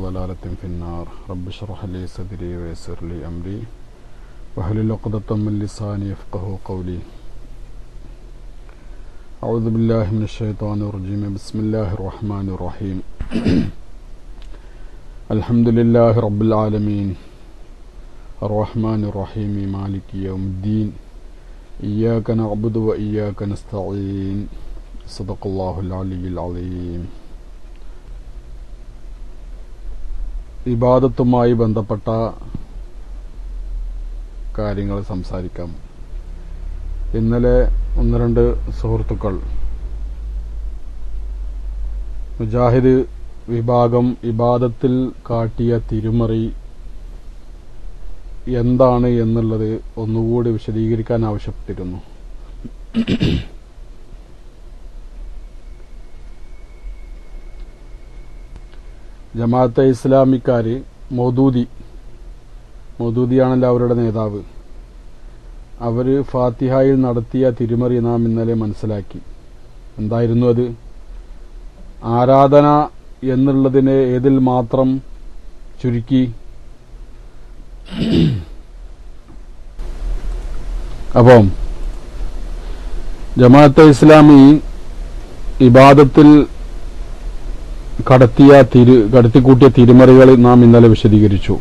ضلالة في النار رب اشرح لي صدري ويسر لي أمري واحلل عقدة من لساني يفقه قولي أعوذ بالله من الشيطان الرجيم بسم الله الرحمن الرحيم الحمد لله رب العالمين الرحمن الرحيم مالك يوم الدين إياك نعبد وإياك نستعين صدق الله العلي العظيم ഇബാദത്തുമായി ബന്ധപ്പെട്ട കാര്യങ്ങൾ സംസാരിക്കാം ഇന്നലെ ഒന്ന് രണ്ട് സുഹൃത്തുക്കൾ മുജാഹിദ് വിഭാഗം ഇബാദത്തിൽ കാട്ടിയ തിരുമറി എന്താണ് എന്നുള്ളത് ഒന്നുകൂടി വിശദീകരിക്കാൻ ആവശ്യപ്പെട്ടിരുന്നു ജമാഅത്തെ ഇസ്ലാമിക്കാര് മൗദൂദി മൗദൂദിയാണല്ലോ അവരുടെ നേതാവ് അവര് ഫാത്തിഹായിൽ നടത്തിയ തിരുമറി നാം ഇന്നലെ മനസ്സിലാക്കി എന്തായിരുന്നു അത് ആരാധന എന്നുള്ളതിനെ ഏതിൽ മാത്രം ചുരുക്കി അപ്പം ജമാഅത്തെ ഇസ്ലാമി ഇബാദത്തിൽ കടത്തിയ തിരു കടത്തിക്കൂട്ടിയ തിരുമറികൾ നാം ഇന്നലെ വിശദീകരിച്ചു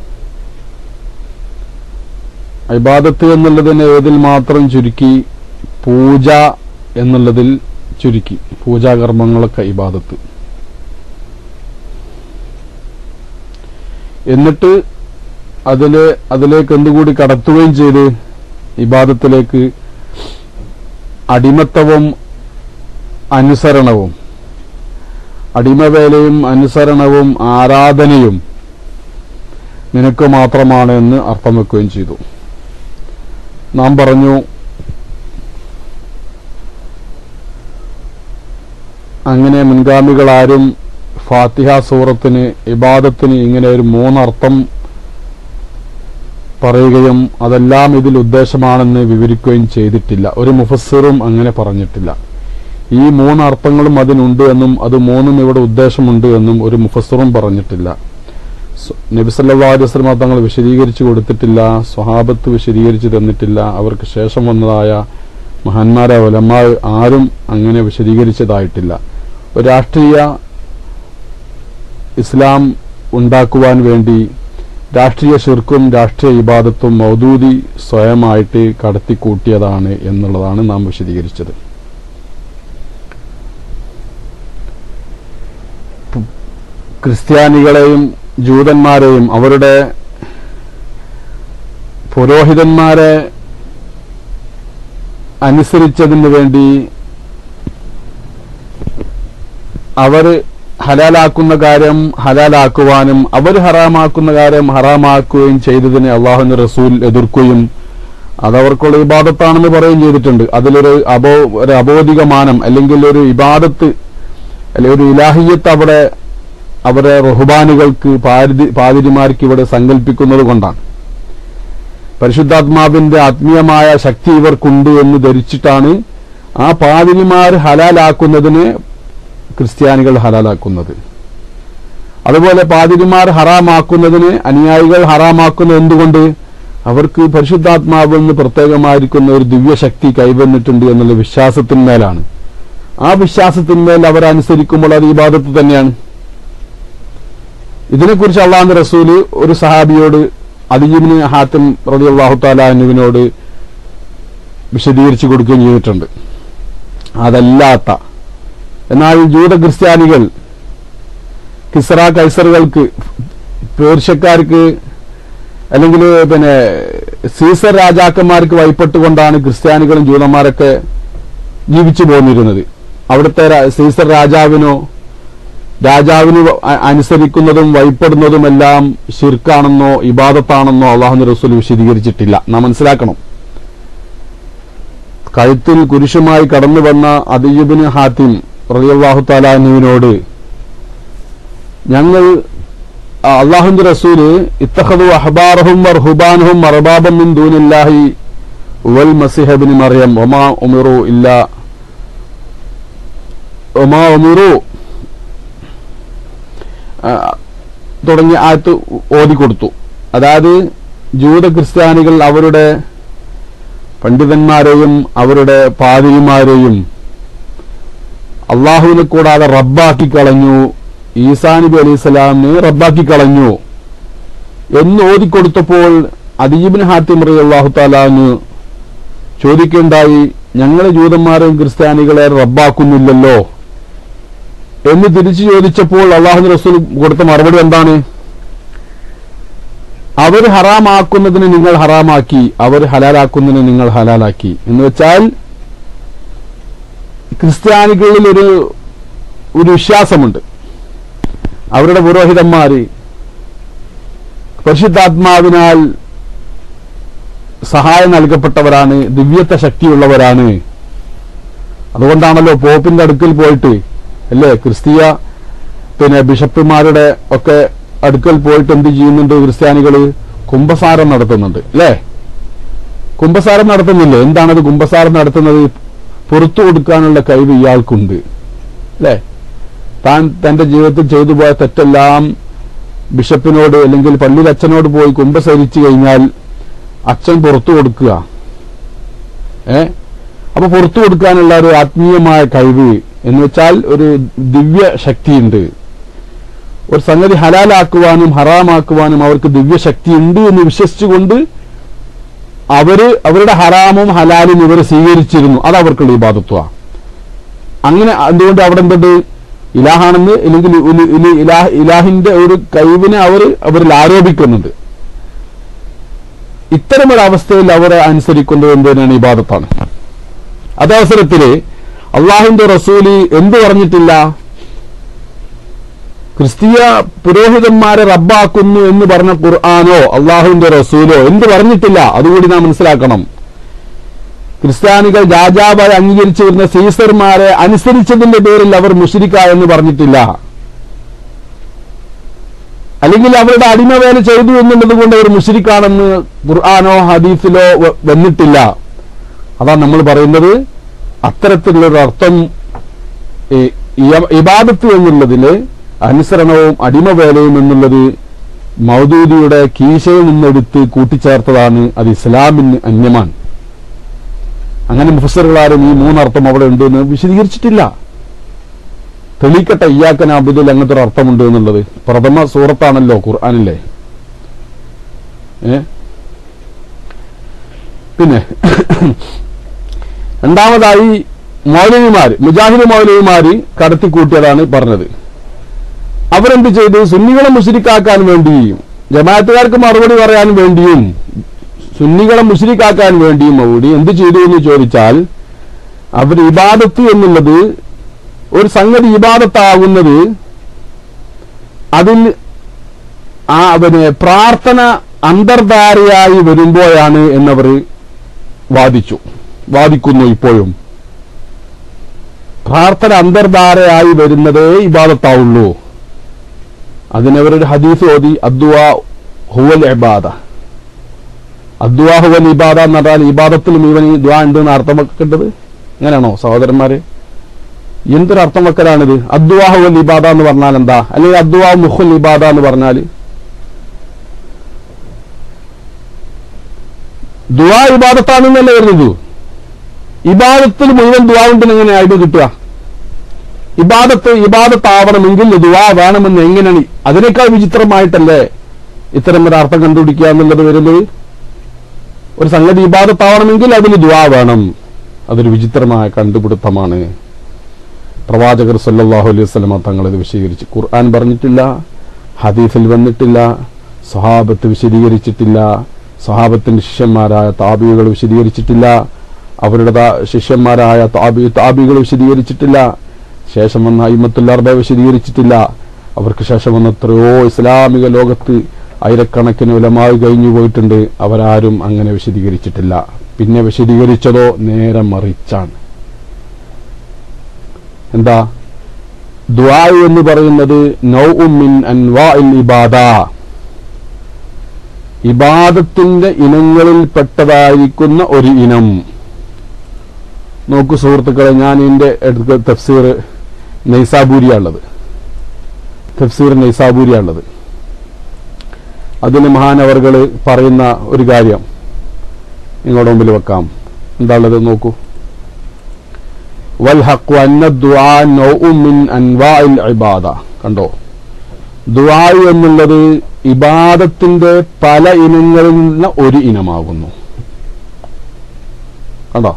ഇബാദത്ത് എന്നുള്ളതിനെ ഏതിൽ മാത്രം ചുരുക്കി പൂജ എന്നുള്ളതിൽ ചുരുക്കി പൂജാകർമ്മങ്ങളൊക്കെ ഇബാദത്ത് എന്നിട്ട് അതില് അതിലേക്ക് എന്തുകൂടി കടത്തുകയും ചെയ്ത് ഇബാദത്തിലേക്ക് അടിമത്തവും അനുസരണവും അടിമവേലയും അനുസരണവും ആരാധനയും നിനക്ക് മാത്രമാണ് എന്ന് അർത്ഥം വെക്കുകയും ചെയ്തു നാം പറഞ്ഞു അങ്ങനെ മുൻഗാമികളാരും ഫാത്തിഹ സൂറത്തിന് ഇബാദത്തിന് ഇങ്ങനെ ഒരു മൂന്നർത്ഥം പറയുകയും അതെല്ലാം ഇതിൽ ഉദ്ദേശമാണെന്ന് വിവരിക്കുകയും ചെയ്തിട്ടില്ല ഒരു മുഫസ്സിറും അങ്ങനെ പറഞ്ഞിട്ടില്ല ഈ മൂന്ന് അർത്ഥങ്ങളും അതിനുണ്ട് എന്നും അത് മൂന്നും ഇവിടെ ഉദ്ദേശമുണ്ട് എന്നും ഒരു മുഫസ്സിറും പറഞ്ഞിട്ടില്ല നബിസല്ലാ അലുസ്ലമ തങ്ങൾ വിശദീകരിച്ചു കൊടുത്തിട്ടില്ല സ്വഹാബത്ത് വിശദീകരിച്ചു തന്നിട്ടില്ല അവർക്ക് ശേഷം വന്നതായ മഹാന്മാരായ ഒലമാ ആരും അങ്ങനെ വിശദീകരിച്ചതായിട്ടില്ല ഒരു രാഷ്ട്രീയ ഇസ്ലാം ഉണ്ടാക്കുവാൻ വേണ്ടി രാഷ്ട്രീയ ശിർക്കും രാഷ്ട്രീയ ഇബാദത്തും മൗദൂദി സ്വയമായിട്ട് കടത്തിക്കൂട്ടിയതാണ് എന്നുള്ളതാണ് നാം വിശദീകരിച്ചത് ക്രിസ്ത്യാനികളെയും ജൂതന്മാരെയും അവരുടെ പുരോഹിതന്മാരെ അനുസരിച്ചതിന് വേണ്ടി അവർ ഹലാലാക്കുന്ന കാര്യം ഹലാലാക്കുവാനും അവർ ഹറാമാക്കുന്ന കാര്യം ഹറാമാക്കുകയും ചെയ്തതിനെ അള്ളാഹുന്റെ റസൂൽ എതിർക്കുകയും അതവർക്കുള്ള ഇബാദത്താണെന്ന് പറയുകയും ചെയ്തിട്ടുണ്ട് അതിലൊരു അബോ ഒരു അബോധികമാനം അല്ലെങ്കിൽ ഒരു ഇബാദത്ത് അല്ലെങ്കിൽ ഒരു ഇലാഹിയത്ത് അവിടെ അവരെ റുഹബാനുകൾക്ക് പാതിരിമാർക്ക് ഇവിടെ സങ്കല്പിക്കുന്നത് കൊണ്ടാണ് പരിശുദ്ധാത്മാവിന്റെ ആത്മീയമായ ശക്തി ഇവർക്കുണ്ട് എന്ന് ധരിച്ചിട്ടാണ് ആ പാതിരിമാർ ഹലാലാക്കുന്നതിന് ക്രിസ്ത്യാനികൾ ഹലാലാക്കുന്നത് അതുപോലെ പാതിരിമാർ ഹറാമാക്കുന്നതിന് അനുയായികൾ ഹറാമാക്കുന്നത് എന്തുകൊണ്ട് അവർക്ക് പരിശുദ്ധാത്മാവിൽ നിന്ന് പ്രത്യേകമായിരിക്കുന്ന ഒരു ദിവ്യശക്തി കൈവന്നിട്ടുണ്ട് എന്നുള്ള വിശ്വാസത്തിന്മേലാണ് ആ വിശ്വാസത്തിന്മേൽ അവരനുസരിക്കുമ്പോൾ അത് ഈ ബാധത്ത് തന്നെയാണ് ഇതിനെക്കുറിച്ച് അള്ളാഹു റസൂല് ഒരു സഹാബിയോട് അലിജിബിന് ഹാത്തിം റബി അള്ളാഹു താലാനുവിനോട് വിശദീകരിച്ചു കൊടുക്കുകയും ചെയ്തിട്ടുണ്ട് അതല്ലാത്ത എന്നാൽ ജൂത ക്രിസ്ത്യാനികൾ കിസ്ര കൈസറുകൾക്ക് പേർഷ്യക്കാർക്ക് അല്ലെങ്കിൽ പിന്നെ സീസർ രാജാക്കന്മാർക്ക് വൈപ്പെട്ടുകൊണ്ടാണ് ക്രിസ്ത്യാനികളും ജൂതന്മാരൊക്കെ ജീവിച്ചു പോന്നിരുന്നത് അവിടുത്തെ സീസർ രാജാവിനോ രാജാവിന് അനുസരിക്കുന്നതും വഴിപ്പെടുന്നതുമെല്ലാം ഷിർക്കാണെന്നോ ഇബാദത്താണെന്നോ അള്ളാഹു റസൂൽ വിശദീകരിച്ചിട്ടില്ല നാം മനസ്സിലാക്കണം കഴുത്തിൽ കുരിശുമായി കടന്നു വന്ന അദയ്യബിന് ഹാത്തിം റളിയല്ലാഹു താലാനുവിനോട് ഞങ്ങൾ അള്ളാഹുന്റെ റസൂല് ഇത്തഹദു അഹ്ബാറഹും വർഹുബാനഹും മർബാബം മിൻ ദൂനില്ലാഹി വൽ മസിഹബിന് മറിയം ഒമാ ഉമിറു ഇല്ല ഒമാ ഉമിറു തുടങ്ങിയ ആയത്ത് ഓതിക്കൊടുത്തു അതായത് ജൂത ക്രിസ്ത്യാനികൾ അവരുടെ പണ്ഡിതന്മാരെയും അവരുടെ പാതിരിമാരെയും അള്ളാഹുവിനെ കൂടാതെ റബ്ബാക്കി കളഞ്ഞു ഈസാ നബി അലൈഹി സ്വലാമിനെ റബ്ബാക്കി കളഞ്ഞു എന്ന് ഓതിക്കൊടുത്തപ്പോൾ അദീബിൻ ഹാത്തിം റി അള്ളാഹു താലാന്ന് ചോദിക്കുകയുണ്ടായി ഞങ്ങൾ ജൂതന്മാരെയും ക്രിസ്ത്യാനികളെ റബ്ബാക്കുന്നില്ലല്ലോ എന്ന് തിരിച്ചു ചോദിച്ചപ്പോൾ അള്ളാഹു റസൂൽ കൊടുത്ത മറുപടി എന്താണ് അവർ ഹറാമാക്കുന്നതിന് നിങ്ങൾ ഹറാമാക്കി അവർ ഹലാലാക്കുന്നതിന് നിങ്ങൾ ഹലാലാക്കി എന്ന് വെച്ചാൽ ക്രിസ്ത്യാനികളിൽ ഒരു ഒരു വിശ്വാസമുണ്ട് അവരുടെ പുരോഹിതന്മാര് പരിശുദ്ധാത്മാവിനാൽ സഹായം നൽകപ്പെട്ടവരാണ് ദിവ്യത്വ ശക്തിയുള്ളവരാണ് അതുകൊണ്ടാണല്ലോ പോപ്പിന്റെ അടുക്കൽ പോയിട്ട് അല്ലേ ക്രിസ്തീയ പിന്നെ ബിഷപ്പുമാരുടെ ഒക്കെ അടുക്കൽ പോയിട്ട് എന്ത് ചെയ്യുന്നുണ്ട് ക്രിസ്ത്യാനികള് കുംഭസാരം നടത്തുന്നുണ്ട് അല്ലേ കുംഭസാരം നടത്തുന്നില്ലേ എന്താണത് കുംഭസാരം നടത്തുന്നത് പുറത്തു കൊടുക്കാനുള്ള കഴിവ് ഇയാൾക്കുണ്ട് അല്ലേ താൻ തന്റെ ജീവിതത്തിൽ ചെയ്തു പോയ തെറ്റെല്ലാം ബിഷപ്പിനോട് അല്ലെങ്കിൽ പള്ളിയിൽ അച്ഛനോട് പോയി കുംഭസരിച്ചു കഴിഞ്ഞാൽ അച്ഛൻ പുറത്തു കൊടുക്കുക ഏ അപ്പൊ പുറത്തു കൊടുക്കാനുള്ള ഒരു ആത്മീയമായ കഴിവ് എന്ന് വെച്ചാൽ ഒരു ദിവ്യ ശക്തിയുണ്ട് ഒരു സംഗതി ഹലാലാക്കുവാനും ഹറാമാക്കുവാനും അവർക്ക് ദിവ്യശക്തി ഉണ്ട് എന്ന് വിശ്വസിച്ചുകൊണ്ട് അവര് അവരുടെ ഹറാമും ഹലാലും ഇവർ സ്വീകരിച്ചിരുന്നു അത് അവർക്കുള്ള ഇബാദത്വ അങ്ങനെ എന്തുകൊണ്ട് അവിടെ എന്തുണ്ട് ഇലാഹാണെന്ന് അല്ലെങ്കിൽ ഇല- ഇല- ഇലാഹ് ഇലാഹിന്റെ ഒരു കഴിവിനെ അവർ അവരിൽ ആരോപിക്കുന്നുണ്ട് ഇത്തരമൊരു അവസ്ഥയിൽ അവരെ അനുസരിക്കുന്നത് എന്തിനാണ് ഇബാദത്താണ് അതവസരത്തില് അള്ളാഹിന്റെ റസൂല് എന്ത് പറഞ്ഞിട്ടില്ല ക്രിസ്തീയ പുരോഹിതന്മാരെ റബ്ബാക്കുന്നു എന്ന് പറഞ്ഞ ഖുർആാനോ അള്ളാഹുവിന്റെ റസൂലോ എന്ത് പറഞ്ഞിട്ടില്ല അതുകൂടി നാം മനസ്സിലാക്കണം ക്രിസ്ത്യാനികൾ രാജാവായി അംഗീകരിച്ചു വരുന്ന സീസർമാരെ അനുസരിച്ചതിന്റെ പേരിൽ അവർ മുഷിരിക്ക എന്ന് പറഞ്ഞിട്ടില്ല അല്ലെങ്കിൽ അവരുടെ അടിമവേല ചെയ്തു എന്നുള്ളത് കൊണ്ട് അവർ മുഷിരിക്കാണെന്ന് ഖുർആാനോ ഹദീസിലോ വ- വന്നിട്ടില്ല അതാ നമ്മൾ പറയുന്നത് അത്തരത്തിലുള്ളൊരു അർത്ഥം ഈ ഇയ- ഇബാദത്ത് എന്നുള്ളതിന് അനുസരണവും അടിമവേലയും എന്നുള്ളത് മൗദൂദിയുടെ കീശയിൽ നിന്നെടുത്ത് കൂട്ടിച്ചേർത്തതാണ് അത് ഇസ്ലാമിന് അന്യമാണ് അങ്ങനെ മുഫസറുകളാരും ഈ മൂന്നർത്ഥം അവിടെ ഉണ്ട് എന്ന് വിശദീകരിച്ചിട്ടില്ല തെളിയിക്കട്ടെ ഇയാക്കൻ അബുദുൽ അങ്ങനത്തെ ഒരു അർത്ഥമുണ്ട് എന്നുള്ളത് പ്രഥമ സൂറത്താണല്ലോ ഖുർആാനിലെ ഏ പിന്നെ രണ്ടാമതായി മൗലവിമാര് മുജാഹിദ് മൗലവിമാര് കടത്തിക്കൂട്ടിയതാണ് പറഞ്ഞത് അവരെന്ത് ചെയ്തു സുന്നികളെ മുസ്ലിക്കാക്കാൻ വേണ്ടിയും ജമാഅത്തുകാർക്ക് മറുപടി പറയാൻ വേണ്ടിയും സുന്നികളെ മുസ്ലിക്കാക്കാൻ വേണ്ടിയും കൂടി എന്ത് ചെയ്തു എന്ന് ചോദിച്ചാൽ അവർ ഇബാദത്ത് എന്നുള്ളത് ഒരു സംഗതി ഇബാദത്താകുന്നത് അതിൽ ആ പിന്നെ പ്രാർത്ഥന അന്തർധാരയായി വരുമ്പോഴാണ് എന്നവർ വാദിച്ചു വാദിക്കുന്നു ഇപ്പോഴും പ്രാർത്ഥന അന്തർധാരയായി വരുന്നതേ ഇബാദത്താവുള്ളൂ അതിനവരൊരു ഹദീസ് ഓതി അദ്വാ ഹുവൽ ഇബാദ അദ്വാ ഹുവൽ ഇബാദ എന്ന് പറഞ്ഞാൽ ഇബാദത്തിലും ഇവൻ ഈ ദ്വാ ഉണ്ട് എന്ന് അർത്ഥം വെക്കേണ്ടത് അങ്ങനെയാണോ സഹോദരന്മാരെ എന്തൊരു അർത്ഥം വെക്കലാണിത് അദ്വാ ഹുവൽ ഇബാദ എന്ന് പറഞ്ഞാൽ എന്താ അല്ലെങ്കിൽ അദ്വാ മുഹുൽ ഇബാദ എന്ന് പറഞ്ഞാൽ ദുവാ ഇബാദത്താണെന്നല്ലേ വരുന്നത് ഇബാദത്തിൽ മുഴുവൻ ദുവാ ഉണ്ടെന്ന് എങ്ങനെയായിട്ട് കിട്ടുക ഇബാദത്ത് ഇബാദത്താവണമെങ്കിൽ ദുവാ വേണമെന്ന് എങ്ങനെയാണ് അതിനേക്കാൾ വിചിത്രമായിട്ടല്ലേ ഇത്തരം ഒരു അർത്ഥം കണ്ടുപിടിക്കുക എന്നുള്ളത് വരുന്നത് ഒരു സംഗതി ഇബാദത്താവണമെങ്കിൽ അതിന് ദുവാ വേണം അതൊരു വിചിത്രമായ കണ്ടുപിടുത്തമാണ് പ്രവാചകർ സല്ലല്ലാഹു അലൈഹി വസല്ലമ തങ്ങൾ ഇത് വിശദീകരിച്ചു ഖുർആൻ പറഞ്ഞിട്ടില്ല ഹദീസിൽ വന്നിട്ടില്ല സ്വഹാബത്ത് വിശദീകരിച്ചിട്ടില്ല സ്വഹാബത്തിന്റെ ശിഷ്യന്മാരായ താബികൾ വിശദീകരിച്ചിട്ടില്ല അവരുടെ താ- ശിഷ്യന്മാരായ താബി താബികൾ വിശദീകരിച്ചിട്ടില്ല ശേഷം വന്ന അയിമത്തുല്ലാർബ വിശദീകരിച്ചിട്ടില്ല അവർക്ക് ശേഷം വന്ന എത്രയോ ഇസ്ലാമിക ലോകത്ത് ആയിരക്കണക്കിന് ഉലമായി കഴിഞ്ഞു പോയിട്ടുണ്ട് അവരാരും അങ്ങനെ വിശദീകരിച്ചിട്ടില്ല പിന്നെ വിശദീകരിച്ചതോ നേരെ മറിച്ചാണ് എന്താ ദ്വാ എന്ന് പറയുന്നത് നൗഉം മിൻ അൻവാഇൽ ഇബാദ ഇബാദത്തിന്റെ ഇനങ്ങളിൽപ്പെട്ടതായിരിക്കുന്ന ഒരു ഇനം നോക്കൂ സുഹൃത്തുക്കളെ ഞാൻ എന്റെ അടുത്ത തഫ്സീർ നൈസാബൂരിയാണുള്ളത് തഫ്സീർ നൈസാബൂരിയാണുള്ളത് അതിന് മഹാനവർകൾ പറയുന്ന ഒരു കാര്യം നിങ്ങളുടെ മുമ്പിൽ വെക്കാം എന്താണത് നോക്കൂ വൽ ഹഖു അന്ന ദുആ നൗഉം മിൻ അൻവാഇൽ ഇബാദ കണ്ടോ ദുആ എന്നുള്ളത് ഇബാദത്തിന്റെ പല ഇനങ്ങളിൽ നിന്ന് ഒരു ഇനമാകുന്നു കണ്ടോ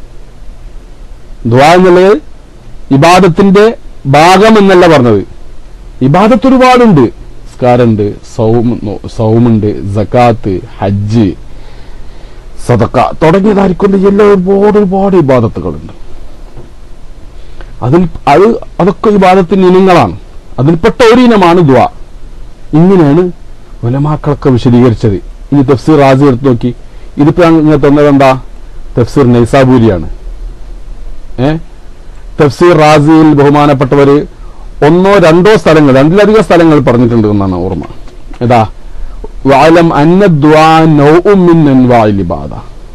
ദുആ എന്നുള്ളത് ഇബാദത്തിന്റെ ഭാഗം എന്നല്ല പറഞ്ഞത് ഇബാദത്ത് ഒരുപാടുണ്ട് സ്കാരുണ്ട് സൗം സൗമുണ്ട് സക്കാത്ത് ഹജ്ജ് സദക്ക തുടങ്ങിയതായിരിക്കുന്ന എല്ലാ ഒരുപാട് ഒരുപാട് ഇബാദത്തുകളുണ്ട് അതിൽ അത് അതൊക്കെ ഇബാദത്തിന്റെ ഇനങ്ങളാണ് അതിൽപ്പെട്ട ഒരു ഇനമാണ് ദ്വാ ഇങ്ങനെയാണ് ഉലമാക്കളൊക്കെ വിശദീകരിച്ചത് ഇനി തഫ്സീർ റാസി എടുത്ത് നോക്കി ഇതിപ്പോ ഇങ്ങനെ തന്നത് എന്താ തഫ്സീർ നൈസാബൂരിയാണ് ഏ തഫ്സീർ റാസിയിൽ ബഹുമാനപ്പെട്ടവര് ഒന്നോ രണ്ടോ സ്ഥലങ്ങൾ രണ്ടിലധികം സ്ഥലങ്ങൾ പറഞ്ഞിട്ടുണ്ട് എന്നാണ് ഓർമ്മ ഏതാ വാലം അന്ന ദ്വാ നൗഉം മിൻ അൻവാഇൽ ഇബാദ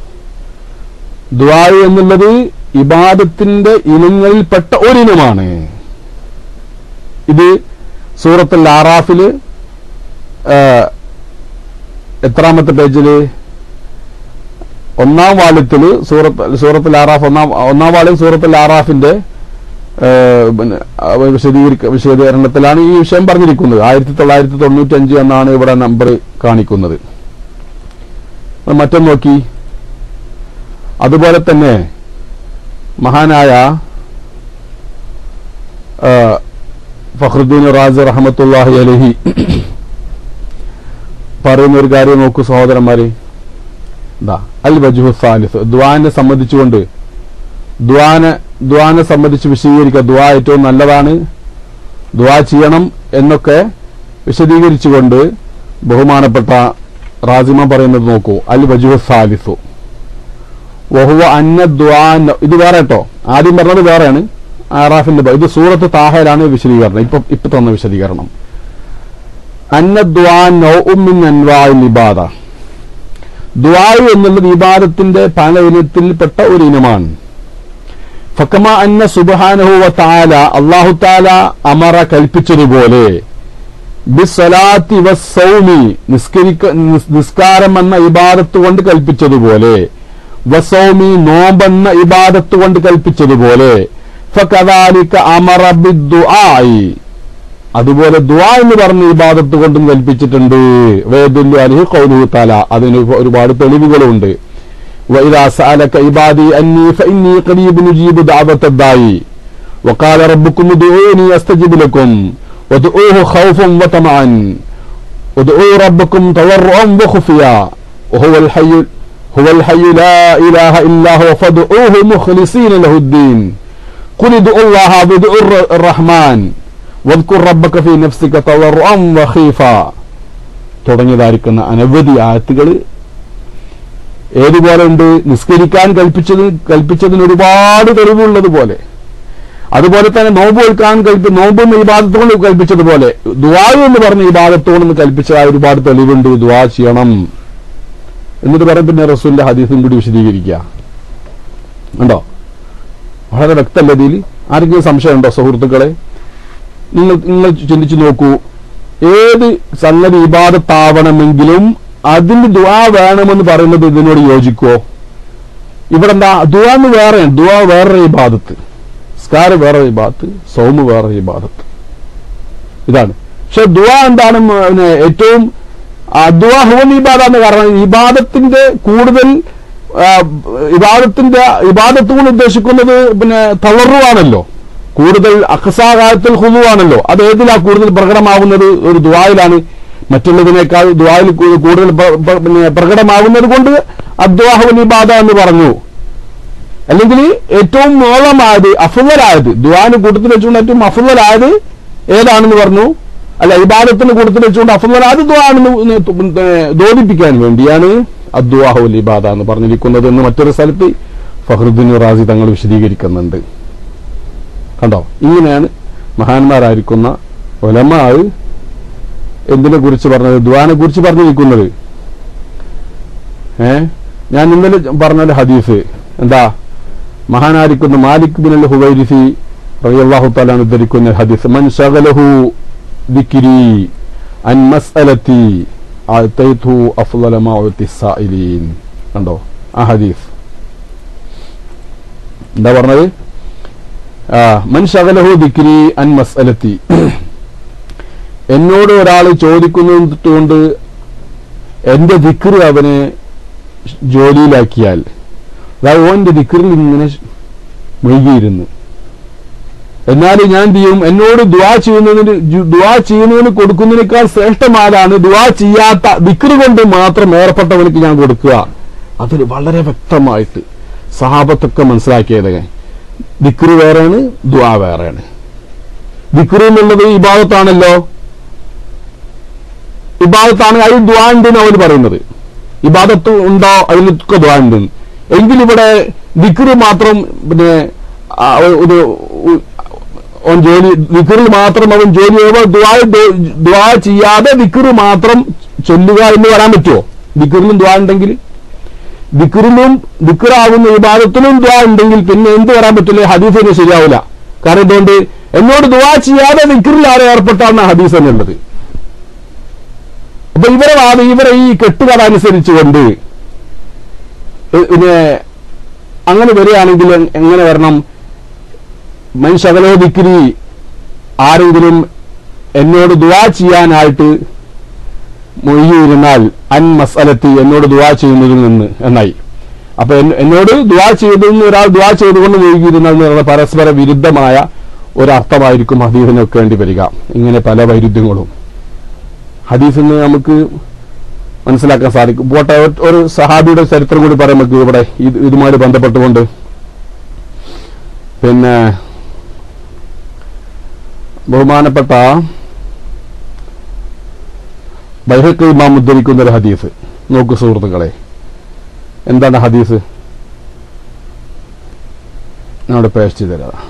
ദ്വാ എന്നുള്ളത് ഇബാദത്തിന്റെ ഇനങ്ങളിൽപ്പെട്ട ഒരിനമാണ് ഇത് സൂറത്തുൽ ആറാഫില് ആ, എത്രാമത്തെ പേജില് ഒന്നാം വാള്യത്തില് സൂറത്ത് സൂറത്തുൽ ആറാഫ് ഒന്നാം ഒന്നാം വാള്യം സൂറത്തുൽ ആറാഫിന്റെ ആ, പിന്നെ, ആ, വിശദീകരിക്ക വിശദീകരണത്തിലാണ് ഈ വിഷയം പറഞ്ഞിരിക്കുന്നത് ആയിരത്തി തൊള്ളായിരത്തി തൊണ്ണൂറ്റി അഞ്ച് എന്നാണ് ഇവിടെ നമ്പർ കാണിക്കുന്നത് അത് മറ്റൊന്ന് നോക്കി അതുപോലെ തന്നെ മഹാനായ ആ, ഫഖറുദ്ദീൻ റാസ് റഹമത്തുല്ലാഹി അലഹി പറയുന്ന ഒരു കാര്യം നോക്കൂ സഹോദരന്മാരെ ദാ അൽ വജുഹു സാലിസ് ദ്വാനെ സംബന്ധിച്ചുകൊണ്ട് ദ്വാനെ ദ്വാനെ സംബന്ധിച്ച് വിശദീകരിക്കുക ദ്വാ ഏറ്റവും നല്ലതാണ് ദ്വാ ചെയ്യണം എന്നൊക്കെ വിശദീകരിച്ചുകൊണ്ട് ബഹുമാനപ്പെട്ട റാസിമ പറയുന്നത് നോക്കൂ അൽ വജുഹു സാലിസു വഹുവ അന്ന ദ്വാ ഇത് വേറെ കേട്ടോ ആദ്യം പറഞ്ഞത് വേറെയാണ് ആറാഫിന്റെ ബ- ഇത് സൂറത്ത് താഹയിലാണ് വിശദീകരണം ഇപ്പൊ ഇപ്പൊ തന്ന വിശദീകരണം അന്ന ദ്വാ നൗഉം മിൻ അൻവാഇൽ ഇബാദ ദ്വാ എന്നുള്ളത് ഇബാദത്തിന്റെ പല ഇനത്തിൽപ്പെട്ട ഒരു ഇനമാണ് ഫക്കമ അന്ന സുബ്ഹാനഹു വ തആല അല്ലാഹു തആല അമറ കൽപ്പിച്ചതുപോലെ ബിസ്സലാത്തി വസ്സൗമി നിസ്കരിക്ക നിസ്- നിസ്കാരം എന്ന ഇബാദത്ത് കൊണ്ട് കൽപ്പിച്ചതുപോലെ വസൗമി നോമ്പെന്ന ഇബാദത്ത് കൊണ്ട് കൽപ്പിച്ചതുപോലെ ഫകദാലിക അമറ ബിദ്ദുആഇ അതുപോലെ ദുആ എന്ന് പറഞ്ഞ ഇബാദത്ത് കൊണ്ടും കൽപ്പിച്ചിട്ടുണ്ട് വേദുല്ലു അലഹി ഖൗലുഹു തആല അതിന് ഒരുപാട് തെളിവുകളുണ്ട് وإذا سألك عبادي أني فإني قريب نجيب دعوة الداعي وقال ربكم ادعوني أستجب لكم وادعوه خوفا وطمعا ادعوا ربكم تضرعا وخفيا وهو الحي هو الحي لا إله إلا هو فادعوه مخلصين له الدين قل ادعوا الله وادعوا الر- الرحمن واذكر ربك في نفسك تضرعا وخيفا തുടങ്ങിയതായിരിക്കുന്ന അനവധി ആയത്തുകൾ ഏതുപോലെ ഉണ്ട് നിസ്കരിക്കാൻ കൽപ്പിച്ചത് കൽപ്പിച്ചതിന് ഒരുപാട് തെളിവുള്ളതുപോലെ അതുപോലെ തന്നെ നോമ്പ് വെക്കാൻ കൽപ്പി നോമ്പും ഇബാദത്തോട് കൽപ്പിച്ചതുപോലെ ദുവായു എന്ന് പറഞ്ഞ ഇബാദത്തോടെന്ന് കൽപ്പിച്ചതായ ഒരുപാട് തെളിവുണ്ട് ദുവാ ചെയ്യണം എന്നിട്ട് പറയും പിന്നെ റസൂലിന്റെ ഹദീസും കൂടി വിശദീകരിക്കുക ഉണ്ടോ വളരെ വ്യക്തമല്ല ഇതിൽ ആരെങ്കിലും സംശയമുണ്ടോ സുഹൃത്തുക്കളെ നിങ്ങൾ നിങ്ങൾ ചിന്തിച്ചു നോക്കൂ ഏത് സംഗതി ഇബാദത്താവണമെങ്കിലും അതിന് ദുആ വേണമെന്ന് പറയുന്നത് ഇതിനോട് യോജിക്കുവോ ഇവിടെ എന്താ ദുആ എന്ന് വേറെ ദുആ വേറൊരു ഇബാദത്ത് സ്കാർ വേറെ ഇബാദത്ത് സൗമ് വേറെ ഇബാദത്ത് ഇതാണ് പക്ഷെ ദുആ എന്താണ് മ- പിന്നെ ഏറ്റവും ആ, ദുആ ഹുവൽ ഇബാദ എന്ന് കാരണം ഇബാദത്തിന്റെ കൂടുതൽ ആ, ഇബാദത്തിന്റെ ഇബാദത്ത് കൊണ്ട് ഉദ്ദേശിക്കുന്നത് പിന്നെ തളറുവാണല്ലോ കൂടുതൽ അഖസാകാലത്തിൽ ഹുലുവാണല്ലോ അത് ഏതിലാ കൂടുതൽ പ്രകടമാവുന്നത് ഒരു ദുആയിലാണ് മറ്റുള്ളതിനേക്കാൾ ദുആയിൽ കൂ- കൂടുതൽ പ്ര- പ്ര- പിന്നെ പ്രകടമാവുന്നത് കൊണ്ട് അദ്വാഹുൽ ഇബാദ എന്ന് പറഞ്ഞു അല്ലെങ്കിൽ ഏറ്റവും മോളമായത് അഫുവലായത് ദുആന് കൂട്ടത്തിൽ വെച്ചുകൊണ്ട് ഏറ്റവും അഫുവലായത് ഏതാണെന്ന് പറഞ്ഞു അല്ല ഇബാദത്തിന് കൂട്ടത്തിൽ വെച്ചുകൊണ്ട് അഫുവലായത് ദുആണെന്ന് ന്ന് തു- ഏ, ബോധിപ്പിക്കാൻ വേണ്ടിയാണ് അദ്വാഹുൽ ഇബാദ എന്ന് പറഞ്ഞിരിക്കുന്നത് എന്ന് മറ്റൊരു സ്ഥലത്ത് ഫഹ്റുദ്ദീൻ റാസി തങ്ങൾ വിശദീകരിക്കുന്നുണ്ട് കണ്ടോ ഇങ്ങനെയാണ് മഹാന്മാരായിരിക്കുന്ന ഒലമാവ് എന്തിനെ കുറിച്ച് പറഞ്ഞത് ദ്വാനെ കുറിച്ച് പറഞ്ഞിരിക്കുന്നത് ഏ ഞാൻ ഇന്നലെ പറഞ്ഞ ഹദീസ് എന്താ മഹാനായിരിക്കുന്ന മാലിക് ബിൻ അൽ ഹുവൈരിസി റളിയല്ലാഹു തആല ഉദ്ധരിക്കുന്ന ഹദീസ് മൻ ശഗലഹു ദിക്രി അൻ മസ്അലത്തി അഅതൈതു അഫ്ളല മാ ഉതി സായിലീൻ കണ്ടോ ആ ഹദീസ് എന്താ പറഞ്ഞത് ആ മൻ ശകലഹു ദിക്രി അൻ മസ്അലത്തി എന്നോട് ഒരാൾ ചോദിക്കുന്നതുകൊണ്ട് എന്റെ ദിക്ർ അവനെ ജോലിയിലാക്കിയാൽ അതായത് ഓന്റെ ദിക്റിൽ ഇങ്ങനെ മുഴുകിയിരുന്നു എന്നാൽ ഞാൻ എന്ത് ചെയ്യും എന്നോട് ദുവാ ചെയ്യുന്നതിന് ജു- ദുവാ ചെയ്യുന്നതിന് കൊടുക്കുന്നതിനേക്കാൾ ശ്രേഷ്ഠമാരാണ് ദുവാ ചെയ്യാത്ത ദിക്റ് കൊണ്ട് മാത്രം ഏർപ്പെട്ടവനക്ക് ഞാൻ കൊടുക്കുക അതിൽ വളരെ വ്യക്തമായിട്ട് സഹാബത്തൊക്കെ മനസ്സിലാക്കിയത് ദിക്റ് വേറെയാണ് ദുവാ വേറെയാണ് ദിക്റ് എന്നുള്ളത് ഇബാദത്താണല്ലോ ഇബാദത്താണ് അതിൽ ദ്വാ ഉണ്ടെന്ന് അവർ പറയുന്നത് ഇബാദത്ത് ഉണ്ടോ അതിലൊക്കെ ദ്വാ ഉണ്ട് എങ്കിൽ ഇവിടെ ദിക്റ് മാത്രം പിന്നെ ആ, ഒരു ഉ- ഓൻ ജോലി ദിക്റിൽ മാത്രം അവൻ ജോലി ചെയ്യുമ്പോൾ ദ്വാ ദ്വാ ചെയ്യാതെ ദിക്റ് മാത്രം ചൊല്ലുക എന്ന് വരാൻ പറ്റുമോ ദിക്റിലും ദ്വാ ഉണ്ടെങ്കിൽ ദിക്റിലും ദിക്റാവുന്ന ഇബാദത്തിലും ദ്വാ ഉണ്ടെങ്കിൽ പിന്നെ എന്ത് വരാൻ പറ്റില്ല ഹദീസിന് ശരിയാവില്ല കാരണം എന്തുകൊണ്ട് എന്നോട് ദ്വാ ചെയ്യാതെ ദിക്റിൽ ആരെ ഏർപ്പെട്ടാണ് ഹദീസ് തന്നെ ഉള്ളത് അപ്പൊ ഇവരെ വാദം ഇവരെ ഈ കെട്ടുകഥ അനുസരിച്ചുകൊണ്ട് ഇ- പിന്നെ അങ്ങനെ വരികയാണെങ്കിൽ എ- എങ്ങനെ വരണം മനുഷ്യകലോ ദിക്രി ആരെങ്കിലും എന്നോട് ദുവാ ചെയ്യാനായിട്ട് മൊഴിയിരുന്നാൽ അൻ മസലത്തി എന്നോട് ദുവാ ചെയ്യുന്നതിൽ നിന്ന് എന്നായി അപ്പൊ എൻ- എന്നോട് ദുവാ ചെയ്തെന്ന് ഒരാൾ ദുവാ ചെയ്തുകൊണ്ട് മൊഴിയിരുന്നാൽ എന്ന് പറയുന്നത് പരസ്പര വിരുദ്ധമായ ഒരർത്ഥമായിരിക്കും ഹദീസിനൊക്കെ വേണ്ടി വരിക ഇങ്ങനെ പല വൈരുദ്ധ്യങ്ങളും ഹദീസിൽ നിന്ന് നമുക്ക് മനസ്സിലാക്കാൻ സാധിക്കും പോട്ടെ ഒരു- ഒരു സഹാബിയുടെ ചരിത്രം കൂടി പറയാം നമുക്ക് ഇവിടെ ഇത് ഇതുമായി ബന്ധപ്പെട്ടുകൊണ്ട് പിന്നെ ബഹുമാനപ്പെട്ട ബൈഹക്ക് ഇമാം ഉദ്ധരിക്കുന്ന ഒരു ഹദീസ് നോക്കൂ സുഹൃത്തുക്കളെ എന്താണ് ഹദീസ് ഞാനിവിടെ പേസ്റ്റ് ചെയ്ത് തരാം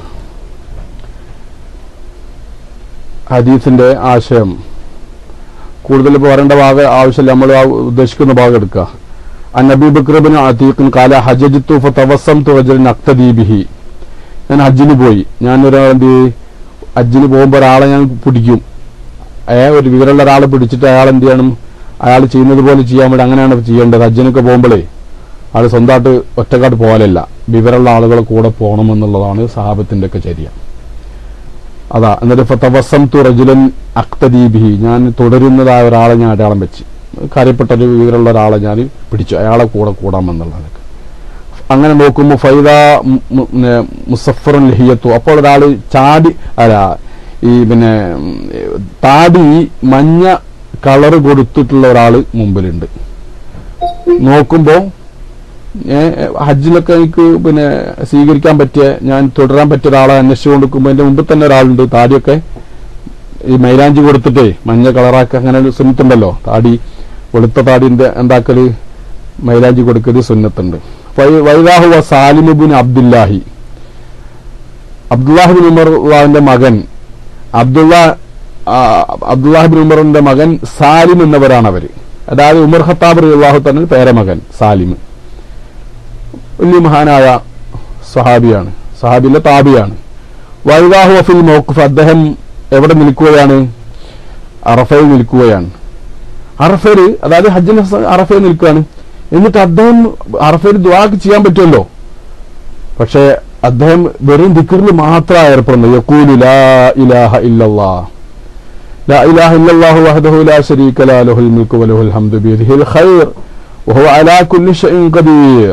ഹദീസിന്റെ ആശയം കൂടുതൽ പറയേണ്ട ഭാഗം ആവശ്യമില്ല നമ്മൾ ആ ഉദ്ദേശിക്കുന്ന ഭാഗം എടുക്കുക അന്നബി ബക്രബിന് അതീഖിൻ കാല ഹജ്ജത്തു ഫവസം തുറജലിൻ അക്തദീബിഹി ഞാൻ ഹജ്ജിന് പോയി ഞാൻ ഒരാൾ എന്ത് ചെയ്യും? ഹജ്ജിന് പോകുമ്പോൾ ഒരാളെ ഞാൻ പിടിക്കും ഏ ഒരു വിവരമുള്ള ഒരാളെ പിടിച്ചിട്ട് അയാൾ എന്ത് ചെയ്യണം അയാൾ ചെയ്യുന്നത് പോലെ ചെയ്യാൻ വേണ്ടി അങ്ങനെയാണ് ചെയ്യേണ്ടത് ഹജ്ജിനൊക്കെ പോകുമ്പോഴേ ആൾ സ്വന്തമായിട്ട് ഒറ്റക്കാട്ട് പോകാനല്ല വിവരമുള്ള ആളുകളെ കൂടെ പോകണമെന്നുള്ളതാണ് സഹാബത്തിന്റെ ഒക്കെ ചര്യ അതാ എന്നിട്ട് ഫതവസം തുറജുലൻ അക്തദീബിഹി ഞാൻ തുടരുന്നതായ ഒരാളെ ഞാൻ അടയാളം വെച്ച് കാര്യപ്പെട്ട ഒരു വിവരമുള്ള ഒരാളെ ഞാൻ പിടിച്ചു അയാളെ കൂടെ കൂടാമെന്നുള്ളതൊക്കെ അങ്ങനെ നോക്കുമ്പോൾ ഫൈദ മു- മു- പിന്നെ മുസഫറുൻ ലഹിയത്തു അപ്പോൾ ഒരാൾ ചാടി അല്ല ഈ പിന്നെ ഉം, താടി മഞ്ഞ കളറ് കൊടുത്തിട്ടുള്ള ഒരാൾ മുമ്പിലുണ്ട് നോക്കുമ്പോ ഏ, ഹജ്ജിലൊക്കെ എനിക്ക് പിന്നെ സ്വീകരിക്കാൻ പറ്റിയ ഞാൻ തുടരാൻ പറ്റിയ ഒരാളെ അന്വേഷിച്ചു കൊടുക്കുമ്പോൾ എന്റെ മുമ്പിൽ തന്നെ ഒരാളുണ്ട് താടിയൊക്കെ ഈ മൈലാഞ്ചി കൊടുത്തിട്ടേ മഞ്ഞ കളറാക്കി അങ്ങനെ ഒരു സുന്നത്തുണ്ടല്ലോ താടി വെളുത്ത താടിന്റെ എന്താക്കല് മൈലാഞ്ചി കൊടുക്കല് സുന്നത്തുണ്ട് വൈ- വൈദാഹുവ സാലിമുബിൻ അബ്ദുല്ലാഹി അബ്ദുല്ലാഹിബിൻ ഉമറിന്റെ മകൻ അബ്ദുള്ള ആ, അബ്ദുല്ലാഹിബിൻ ഉമറിന്റെ മകൻ സാലിം എന്നവരാണ് അവര് അതായത് ഉമർ ഖത്താബ് അള്ളാഹു തന്നെ പേരമകൻ സാലിം വലിയ മഹാനായ സഹാബിയാണ് സഹാബിയിലെ താബിയാണ് വൈദാഹു അഫിൽ മൗഖഫ് അദ്ദേഹം എവിടെ നിൽക്കുകയാണ് അറഫയിൽ നിൽക്കുകയാണ് അറഫയിൽ അതായത് ഹജ്ജിന് സ- അറഫയിൽ നിൽക്കുകയാണ് എന്നിട്ട് അദ്ദേഹം അറഫയിൽ ദ്വാക്ക് ചെയ്യാൻ പറ്റുമല്ലോ പക്ഷേ അദ്ദേഹം വെറും ദിക്കറിൽ മാത്രമാണ് ഏർപ്പെടുന്നത് യക്കൂലു ലാ ഇലാഹ ഇല്ലല്ലാ لا إله إلا الله وحده لا شريك له له الملك وله الحمد بيده الخير وهو على كل شيء قدير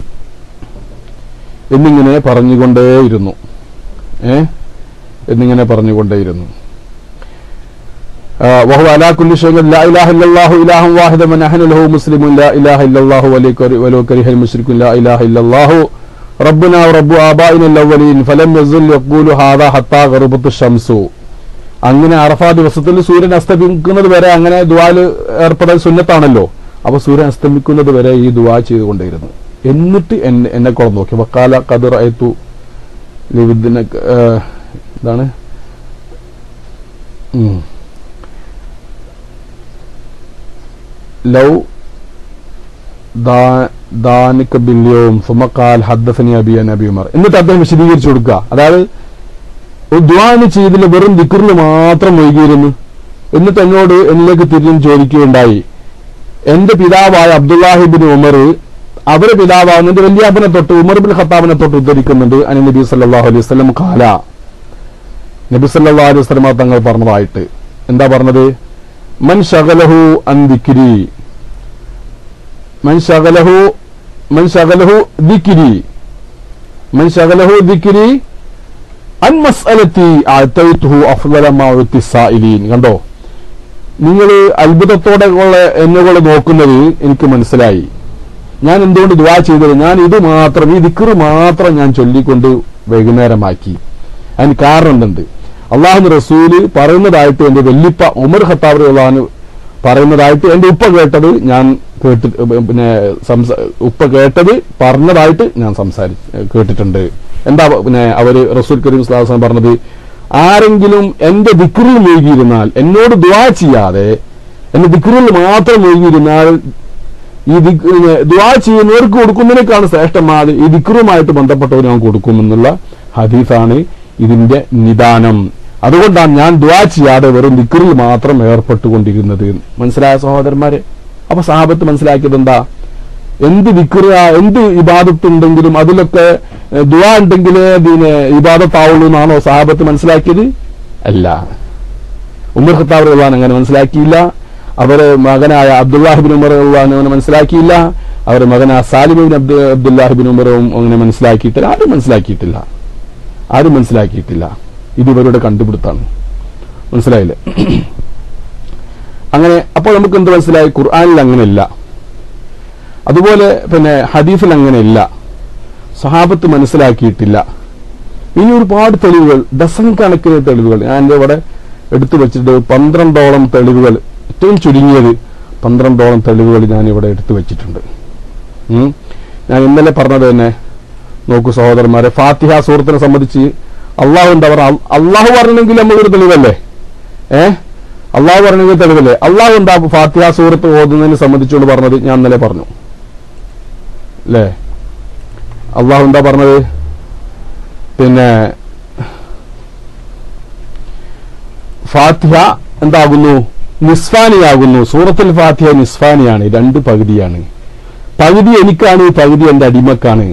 എന്നിങ്ങനെ പറഞ്ഞുകൊണ്ടേയിരുന്നു ഏ എന്നിങ്ങനെ പറഞ്ഞുകൊണ്ടേയിരുന്നു آه، وهو على كل شيء لا اله الا الله اله واحد ونحن له مسلمون لا اله الا الله ولو- ولو كره المشركون لا اله الا الله ربنا ورب آبائنا الأولين فلم يزل يقول هذا حتى غربت الشمس അങ്ങനെ അറഫാ ദിവസത്തിൽ സൂര്യൻ അസ്തമിക്കുന്നത് വരെ അങ്ങനെ ദുവാല് ഏർപ്പെടാൻ സുന്നത്താണല്ലോ അപ്പൊ സൂര്യൻ അസ്തമിക്കുന്നത് വരെ ഈ ദുവാ ചെയ്തുകൊണ്ടിരുന്നു എന്നിട്ട് എന്നെ എന്നെ കുളം നോക്കി വക്കാല കതിർ അയത്തു ലിവിദിനെ എന്താണ് ഉം. ലൗ ദാ- ദാനിക ബില്യവും സുമക്കാൽ ഹദ്ദസനി അബി അൻ അബി ഉമർ എന്നിട്ട് അദ്ദേഹം വിശദീകരിച്ചു കൊടുക്കുക അതായത് ഒരു ദ്വാന് ചെയ്തില്ല വെറും ദിക്കറിന് മാത്രം ഒഴുകിയിരുന്നു എന്നിട്ട് എന്നോട് എന്നിലേക്ക് തിരിഞ്ഞും ചോദിക്കുകയുണ്ടായി എന്റെ പിതാവായ അബ്ദുല്ലാഹിബിൻ ഉമർ അവരെ പിതാവാകുന്നത് വലിയാബിനെ തൊട്ട് ഉമർ ബിൻ ഖത്താബിനെ തൊട്ട് ഉദ്ധരിക്കുന്നുണ്ട് അനി നബി സല്ലല്ലാഹു അലൈഹി വസല്ലം കാല നബി സല്ലല്ലാഹു അലൈഹി വസല്ലം തങ്ങൾ പറഞ്ഞതായിട്ട് എന്താ പറഞ്ഞത് മൻ ശഗലഹു അൻ ദിക്രി മൻ ശഗലഹു മൻ ശഗലഹു ദിക്രി മൻ ശഗലഹു ദിക്രി അൻ മസ്അലത്തി അഅതൈതുഹു അഫ്ളല മാ ഉത്തി സായിലീൻ കണ്ടോ നിങ്ങൾ അത്ഭുതത്തോടെ ഉള്ള എന്നുകൾ നോക്കുന്നത് എനിക്ക് മനസ്സിലായി ഞാൻ എന്തുകൊണ്ട് ദുവാ ചെയ്തത് ഞാൻ ഇത് മാത്രം ഈ ദിക്കറ് മാത്രം ഞാൻ ചൊല്ലിക്കൊണ്ട് വൈകുന്നേരമാക്കി അതിന് കാരണം എന്തുണ്ട് അള്ളാഹു റസൂല് പറയുന്നതായിട്ട് എന്റെ വെല്ലിപ്പ ഉമർ ഖത്താബ് അള്ളഹാന് പറയുന്നതായിട്ട് എന്റെ ഉപ്പ കേട്ടത് ഞാൻ കേട്ടി പിന്നെ സംസ ഉപ്പ കേട്ടത് പറഞ്ഞതായിട്ട് ഞാൻ സംസാരി കേട്ടിട്ടുണ്ട് എന്താ പിന്നെ അവര് റസൂൽ കരീം സ്വലാസം പറഞ്ഞത് ആരെങ്കിലും എന്റെ ദിക്റിൽ മുഴുകിയിരുന്നാൽ എന്നോട് ദുവാ ചെയ്യാതെ എന്റെ ദിക്റിൽ മാത്രം മുഴുകിയിരുന്നാൽ ഈ ദിക്- ദുആ ചെയ്യുന്നവർക്ക് കൊടുക്കുന്നതിനേക്കാണ് ശ്രേഷ്ഠമായത് ഈ ദിക്റുമായിട്ട് ബന്ധപ്പെട്ടവർ ഞാൻ കൊടുക്കുമെന്നുള്ള ഹദീസാണ് ഇതിന്റെ നിദാനം അതുകൊണ്ടാണ് ഞാൻ ദുആ ചെയ്യാതെ വെറും ദിക്റിൽ മാത്രം ഏർപ്പെട്ടുകൊണ്ടിരുന്നത് മനസ്സിലായ സഹോദരന്മാരെ അപ്പൊ സഹാബത്ത് മനസ്സിലാക്കിയത് എന്താ എന്ത് വിക്ര എന്ത് ഇബാദത്ത് ഉണ്ടെങ്കിലും അതിലൊക്കെ ഏഹ്, ദുആ ഉണ്ടെങ്കിലേ ഇതിന് ഇബാദത്താവുള്ളൂ എന്നാണോ സഹാബത്ത് മനസ്സിലാക്കിയത് അല്ല ഉമർ ഖത്താബ് റഹ്വാൻ അങ്ങനെ മനസ്സിലാക്കിയില്ല അവരെ മകനായ അബ്ദുല്ലാഹിബിൻ ഉമർ റഹ്വാൻ അങ്ങനെ മനസ്സിലാക്കിയില്ല അവരുടെ മകനായ സാലിബിൻ അബ്ദു അബ്ദുല്ലാഹിബിൻ ഉമറും അങ്ങനെ മനസ്സിലാക്കിയിട്ടില്ല ആരും മനസ്സിലാക്കിയിട്ടില്ല ആരും മനസ്സിലാക്കിയിട്ടില്ല ഇത് ഇവരുടെ കണ്ടുപിടുത്താണ് മനസ്സിലായില്ലേ അങ്ങനെ അപ്പോൾ നമുക്ക് എന്ത് മനസ്സിലായി ഖുർആനിൽ അങ്ങനെയില്ല അതുപോലെ പിന്നെ ഹദീസിൽ അങ്ങനെയില്ല സഹാബത്ത് മനസ്സിലാക്കിയിട്ടില്ല ഇനി ഒരുപാട് തെളിവുകൾ ഡസൻ കണക്കിന് തെളിവുകൾ ഞാൻ എൻ്റെ ഇവിടെ എടുത്തു വെച്ചിട്ട് പന്ത്രണ്ടോളം തെളിവുകൾ ഏറ്റവും ചുരുങ്ങിയത് പന്ത്രണ്ടോളം തെളിവുകൾ ഞാൻ ഇവിടെ എടുത്തു വെച്ചിട്ടുണ്ട് ഉം. ഞാൻ ഇന്നലെ പറഞ്ഞത് തന്നെ നോക്കൂ സഹോദരന്മാരെ ഫാത്തിഹ സൂറത്തിനെ സംബന്ധിച്ച് അള്ളാഹു എന്താ പറയുക അള്ളാഹു പറഞ്ഞെങ്കിൽ നമുക്കൊരു തെളിവല്ലേ ഏ അള്ളാഹു പറഞ്ഞെങ്കിൽ തെളിവല്ലേ അള്ളാഹു എന്താ ഫാത്തിഹ സൂറത്ത് ഓതുന്നതിനെ സംബന്ധിച്ചുകൊണ്ട് പറഞ്ഞത് ഞാൻ ഇന്നലെ പറഞ്ഞു അല്ലേ അള്ളാഹു എന്താ പറഞ്ഞത് പിന്നെ ഫാത്തിഹ എന്താകുന്നു നിസ്ഫാനിയാകുന്നു സൂറത്തുൽ ഫാത്തിഹ നിസ്ഫാനിയാണ് രണ്ട് പകുതിയാണ് പകുതി എനിക്കാണ് പകുതി എന്റെ അടിമക്കാണ്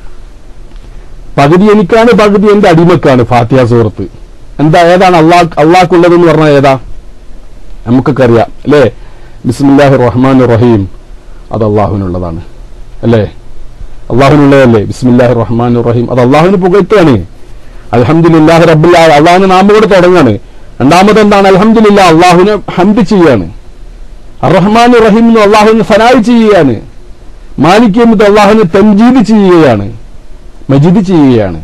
പകുതി എനിക്കാണ് പകുതി എന്റെ അടിമക്കാണ് ഫാത്തിഹ സൂറത്ത് എന്താ ഏതാണ് അള്ളാഹ് അള്ളാഹ്ക്കുള്ളതെന്ന് പറഞ്ഞാൽ ഏതാ നമുക്കൊക്കെ അറിയാം അല്ലേ ബിസ്മില്ലാഹി റഹ്മാൻ റഹീം അത് അള്ളാഹുവിനുള്ളതാണ് അല്ലേ അള്ളാഹുവിനുള്ളതല്ലേ ബിസ്മില്ലാഹി റഹ്മാൻ റഹീം അത് അള്ളാഹുവിന് പുകഴ്ത്തുകയാണ് അൽഹംദുലില്ലാഹി റബ്ബിൽ ആ- അള്ളാഹുവിന് നാമോട് തുടങ്ങാണ് രണ്ടാമത് എന്താണ് അൽഹംദുലില്ല അള്ളാഹുവിനെ ഹംദ് ചെയ്യാണ് അറഹ്മാൻ റഹീം എന്ന് അള്ളാഹുവിനെ ഫനായി ചെയ്യുകയാണ് മാലിക് എന്നിട്ട് അള്ളാഹുവിനെ തൻജീദ് ചെയ്യുകയാണ് മജിദ് ചെയ്യുകയാണ്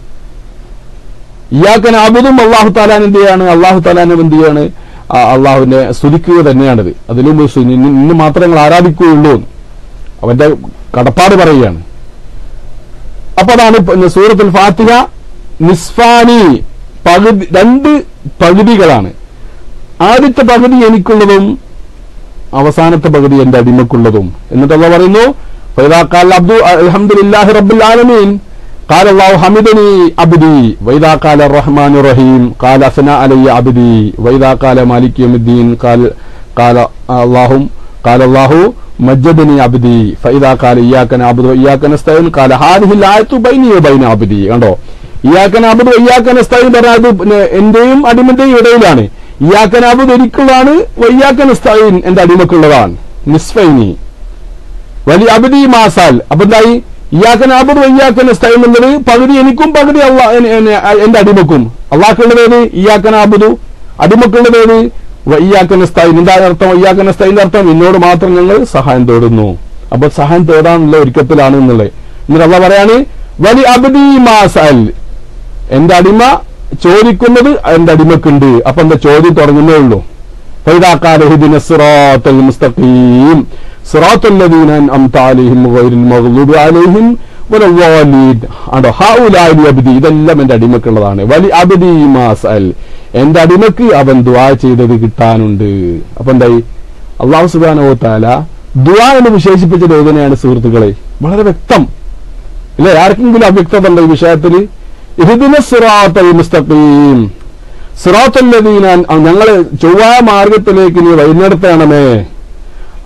ഇയാക്കൻ അബുദും അള്ളാഹു താലാൻ എന്ത് ചെയ്യാണ് അള്ളാഹു താലാൻ എന്ത് ചെയ്യാണ് ആ അള്ളാഹുവിനെ സ്തുതിക്കുക തന്നെയാണത് അതിലും ഇന്ന് മാത്രം ഞങ്ങൾ ആരാധിക്കുകയുള്ളൂ എന്ന്. അവന്റെ കടപ്പാട് പറയുകയാണ് അപ്പൊ അതാണ് ഇപ്പൊ സൂറത്തുൽ ഫാത്തിഹ നിസ്ഫാനി പകുതി രണ്ട് പകുതികളാണ് ആദ്യത്തെ പകുതി എനിക്കുള്ളതും അവസാനത്തെ പകുതി എന്റെ അടിമക്കുള്ളതും എന്നിട്ട് അള്ള പറയുന്നു فإذا قال العبد الحمد لله رب العالمين قال الله حمدني عبدي وإذا قال الرحمن الرحيم قال أثنى علي عبدي وإذا قال مالك يوم الدين قال قال اللهم قال الله مجدني عبدي فإذا قال إياك نعبد وإياك نستعين قال هذه الآية بيني وبين عبدي കണ്ടോ ഇയാക്കനാബുദ് വയ്യാക്കനസ്തായി പറഞ്ഞത് പിന്നെ എന്റെയും അടിമന്റെയും ഇടയിലാണ് ഇയാക്കനാബുദ് എനിക്കുള്ളതാണ് വയ്യാക്കനസ്തായിൻ എന്റെ അടിമക്കുള്ളതാണ് നിസ്ഫൈനി വലിയ അബദി മാസാൽ അപ്പൊ എന്തായി ഇയാക്കനാബുദ് വയ്യാക്കനസ്തായിൻ എന്നത് പകുതി എനിക്കും പകുതി അള്ളാ എൻ- എൻ- എന്റെ അടിമക്കും അള്ളാഹ്ക്കുള്ളതേത് ഇയാക്കനാബുദു അടിമക്കുള്ളതേത് വയ്യാക്കനസ്തായിൻ എന്താണ് അർത്ഥം വയ്യാക്കനസ്തായിന്റെ അർത്ഥം എന്നോട് മാത്രം ഞങ്ങൾ സഹായം തേടുന്നു അപ്പൊ സഹായം തേടാനുള്ള ഒരുക്കത്തിലാണ് എന്നുള്ളത് എന്നിട്ട് അള്ള പറയാണ് വലി അബദി മാസാൽ എന്റെ അടിമ ചോദിക്കുന്നത് എന്റെ അടിമക്കുണ്ട് അപ്പൊ എന്റെ ചോദ്യം തുടങ്ങുന്നേ ഉള്ളൂ فإذا قال اهدنا الصراط المستقيم صراط الذين أنعمت عليهم غير المغضوب عليهم ولا الضالين ആണ്ടോ ഹൗലായി അബ്ദി ഇതെല്ലാം എന്റെ അടിമക്കുള്ളതാണ് വലി അബ്ദി മാസൽ എന്റെ അടിമക്ക് അവൻ ദുആ ചെയ്തത് കിട്ടാനുണ്ട് അപ്പൊ എന്തായി അള്ളാഹു സുബ്ഹാനഹു വതആല ദുആ എന്ന് വിശേഷിപ്പിച്ചത് ഏതിനെയാണ് സുഹൃത്തുക്കളെ വളരെ വ്യക്തം ഇല്ലേ ആർക്കെങ്കിലും അവ്യക്തത ഉണ്ടോ ഈ വിഷയത്തിൽ ഇഹ്ദിന സിറാത്തൽ മുസ്തഖീം സിറാത്തല്ലദീന ഞങ്ങളെ ചൊവ്വായ മാർഗത്തിലേക്ക് നീ വഴിനടത്തണമേ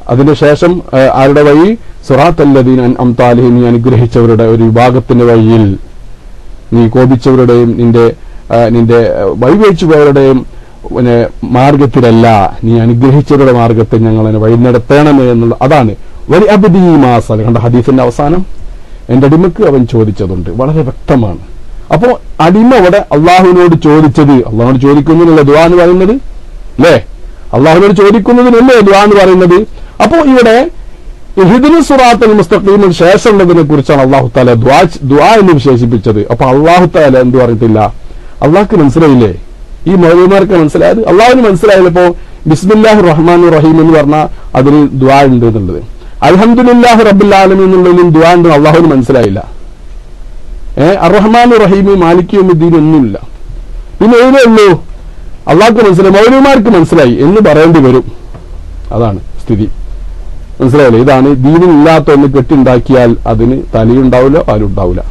അതിനുശേഷം ആ, ആരുടെ വഴി സുറാത്തല്ലദീൻ അംതാലിഹി നീ അനുഗ്രഹിച്ചവരുടെ ഒരു വിഭാഗത്തിന്റെ വഴിയിൽ നീ കോപിച്ചവരുടെയും നിന്റെ ആ, നിന്റെ ആ, വഴിവെച്ചു പോയവരുടെയും പിന്നെ മാർഗത്തിലല്ല നീ അനുഗ്രഹിച്ചവരുടെ മാർഗത്തിൽ ഞങ്ങളെ വഴി നടത്തണമേ എന്നുള്ള അതാണ് വലി അബദി മാസ കണ്ട ഹദീസിന്റെ അവസാനം എന്റെ അടിമക്ക് അവൻ ചോദിച്ചതുണ്ട് വളരെ വ്യക്തമാണ് അപ്പോ അടിമ അവിടെ അള്ളാഹുവിനോട് ചോദിച്ചത് അള്ളാഹുനോട് ചോദിക്കുന്നതിനുള്ള ദുആ എന്ന് പറയുന്നത് അല്ലേ അള്ളാഹുവിനോട് ചോദിക്കുന്നതിനല്ലേ ദുആ എന്ന് പറയുന്നത് അപ്പോ ഇവിടെ ഇഹിദിന് സുറാത്തുൽ മുസ്തഖീമിന് ശേഷമുള്ളതിനെ കുറിച്ചാണ് അള്ളാഹു താല ദ്വാ ദ്വാ എന്ന് വിശേഷിപ്പിച്ചത് അപ്പൊ അള്ളാഹു താല എന്ത് പറഞ്ഞിട്ടില്ല അള്ളാഹ്ക്ക് മനസ്സിലായില്ലേ ഈ മൗലിമാർക്ക് മനസ്സിലായത് അള്ളാഹുവിന് മനസ്സിലായല്ലോ ഇപ്പോ ബിസ്മില്ലാഹി റഹ്മാൻ റഹീം എന്ന് പറഞ്ഞാൽ അതിൽ ദ്വാ ഉണ്ട് എന്നുള്ളത് അൽഹംദുലില്ലാഹി റബ്ബിൽ ആലമീൻ എന്നുള്ളതിലും ദ്വാ ഉണ്ട് അള്ളാഹുവിന് മനസ്സിലായില്ല ഏഹ് അറഹ്മാൻ റഹീം മാലിക് യൗമിദ്ദീൻ ഒന്നുമില്ല പിന്നെ ഏതേ ഉള്ളൂ അള്ളാഹ്ക്ക് മനസ്സിലായി മൗലിമാർക്ക് മനസ്സിലായി എന്ന് പറയേണ്ടി വരും അതാണ് സ്ഥിതി മനസ്സിലായില്ലേ ഇതാണ് ദീനിൽ ഇല്ലാത്ത ഒന്ന് കെട്ടിണ്ടാക്കിയാൽ അതിന് തലയുണ്ടാവില്ല പാലുണ്ടാവില്ല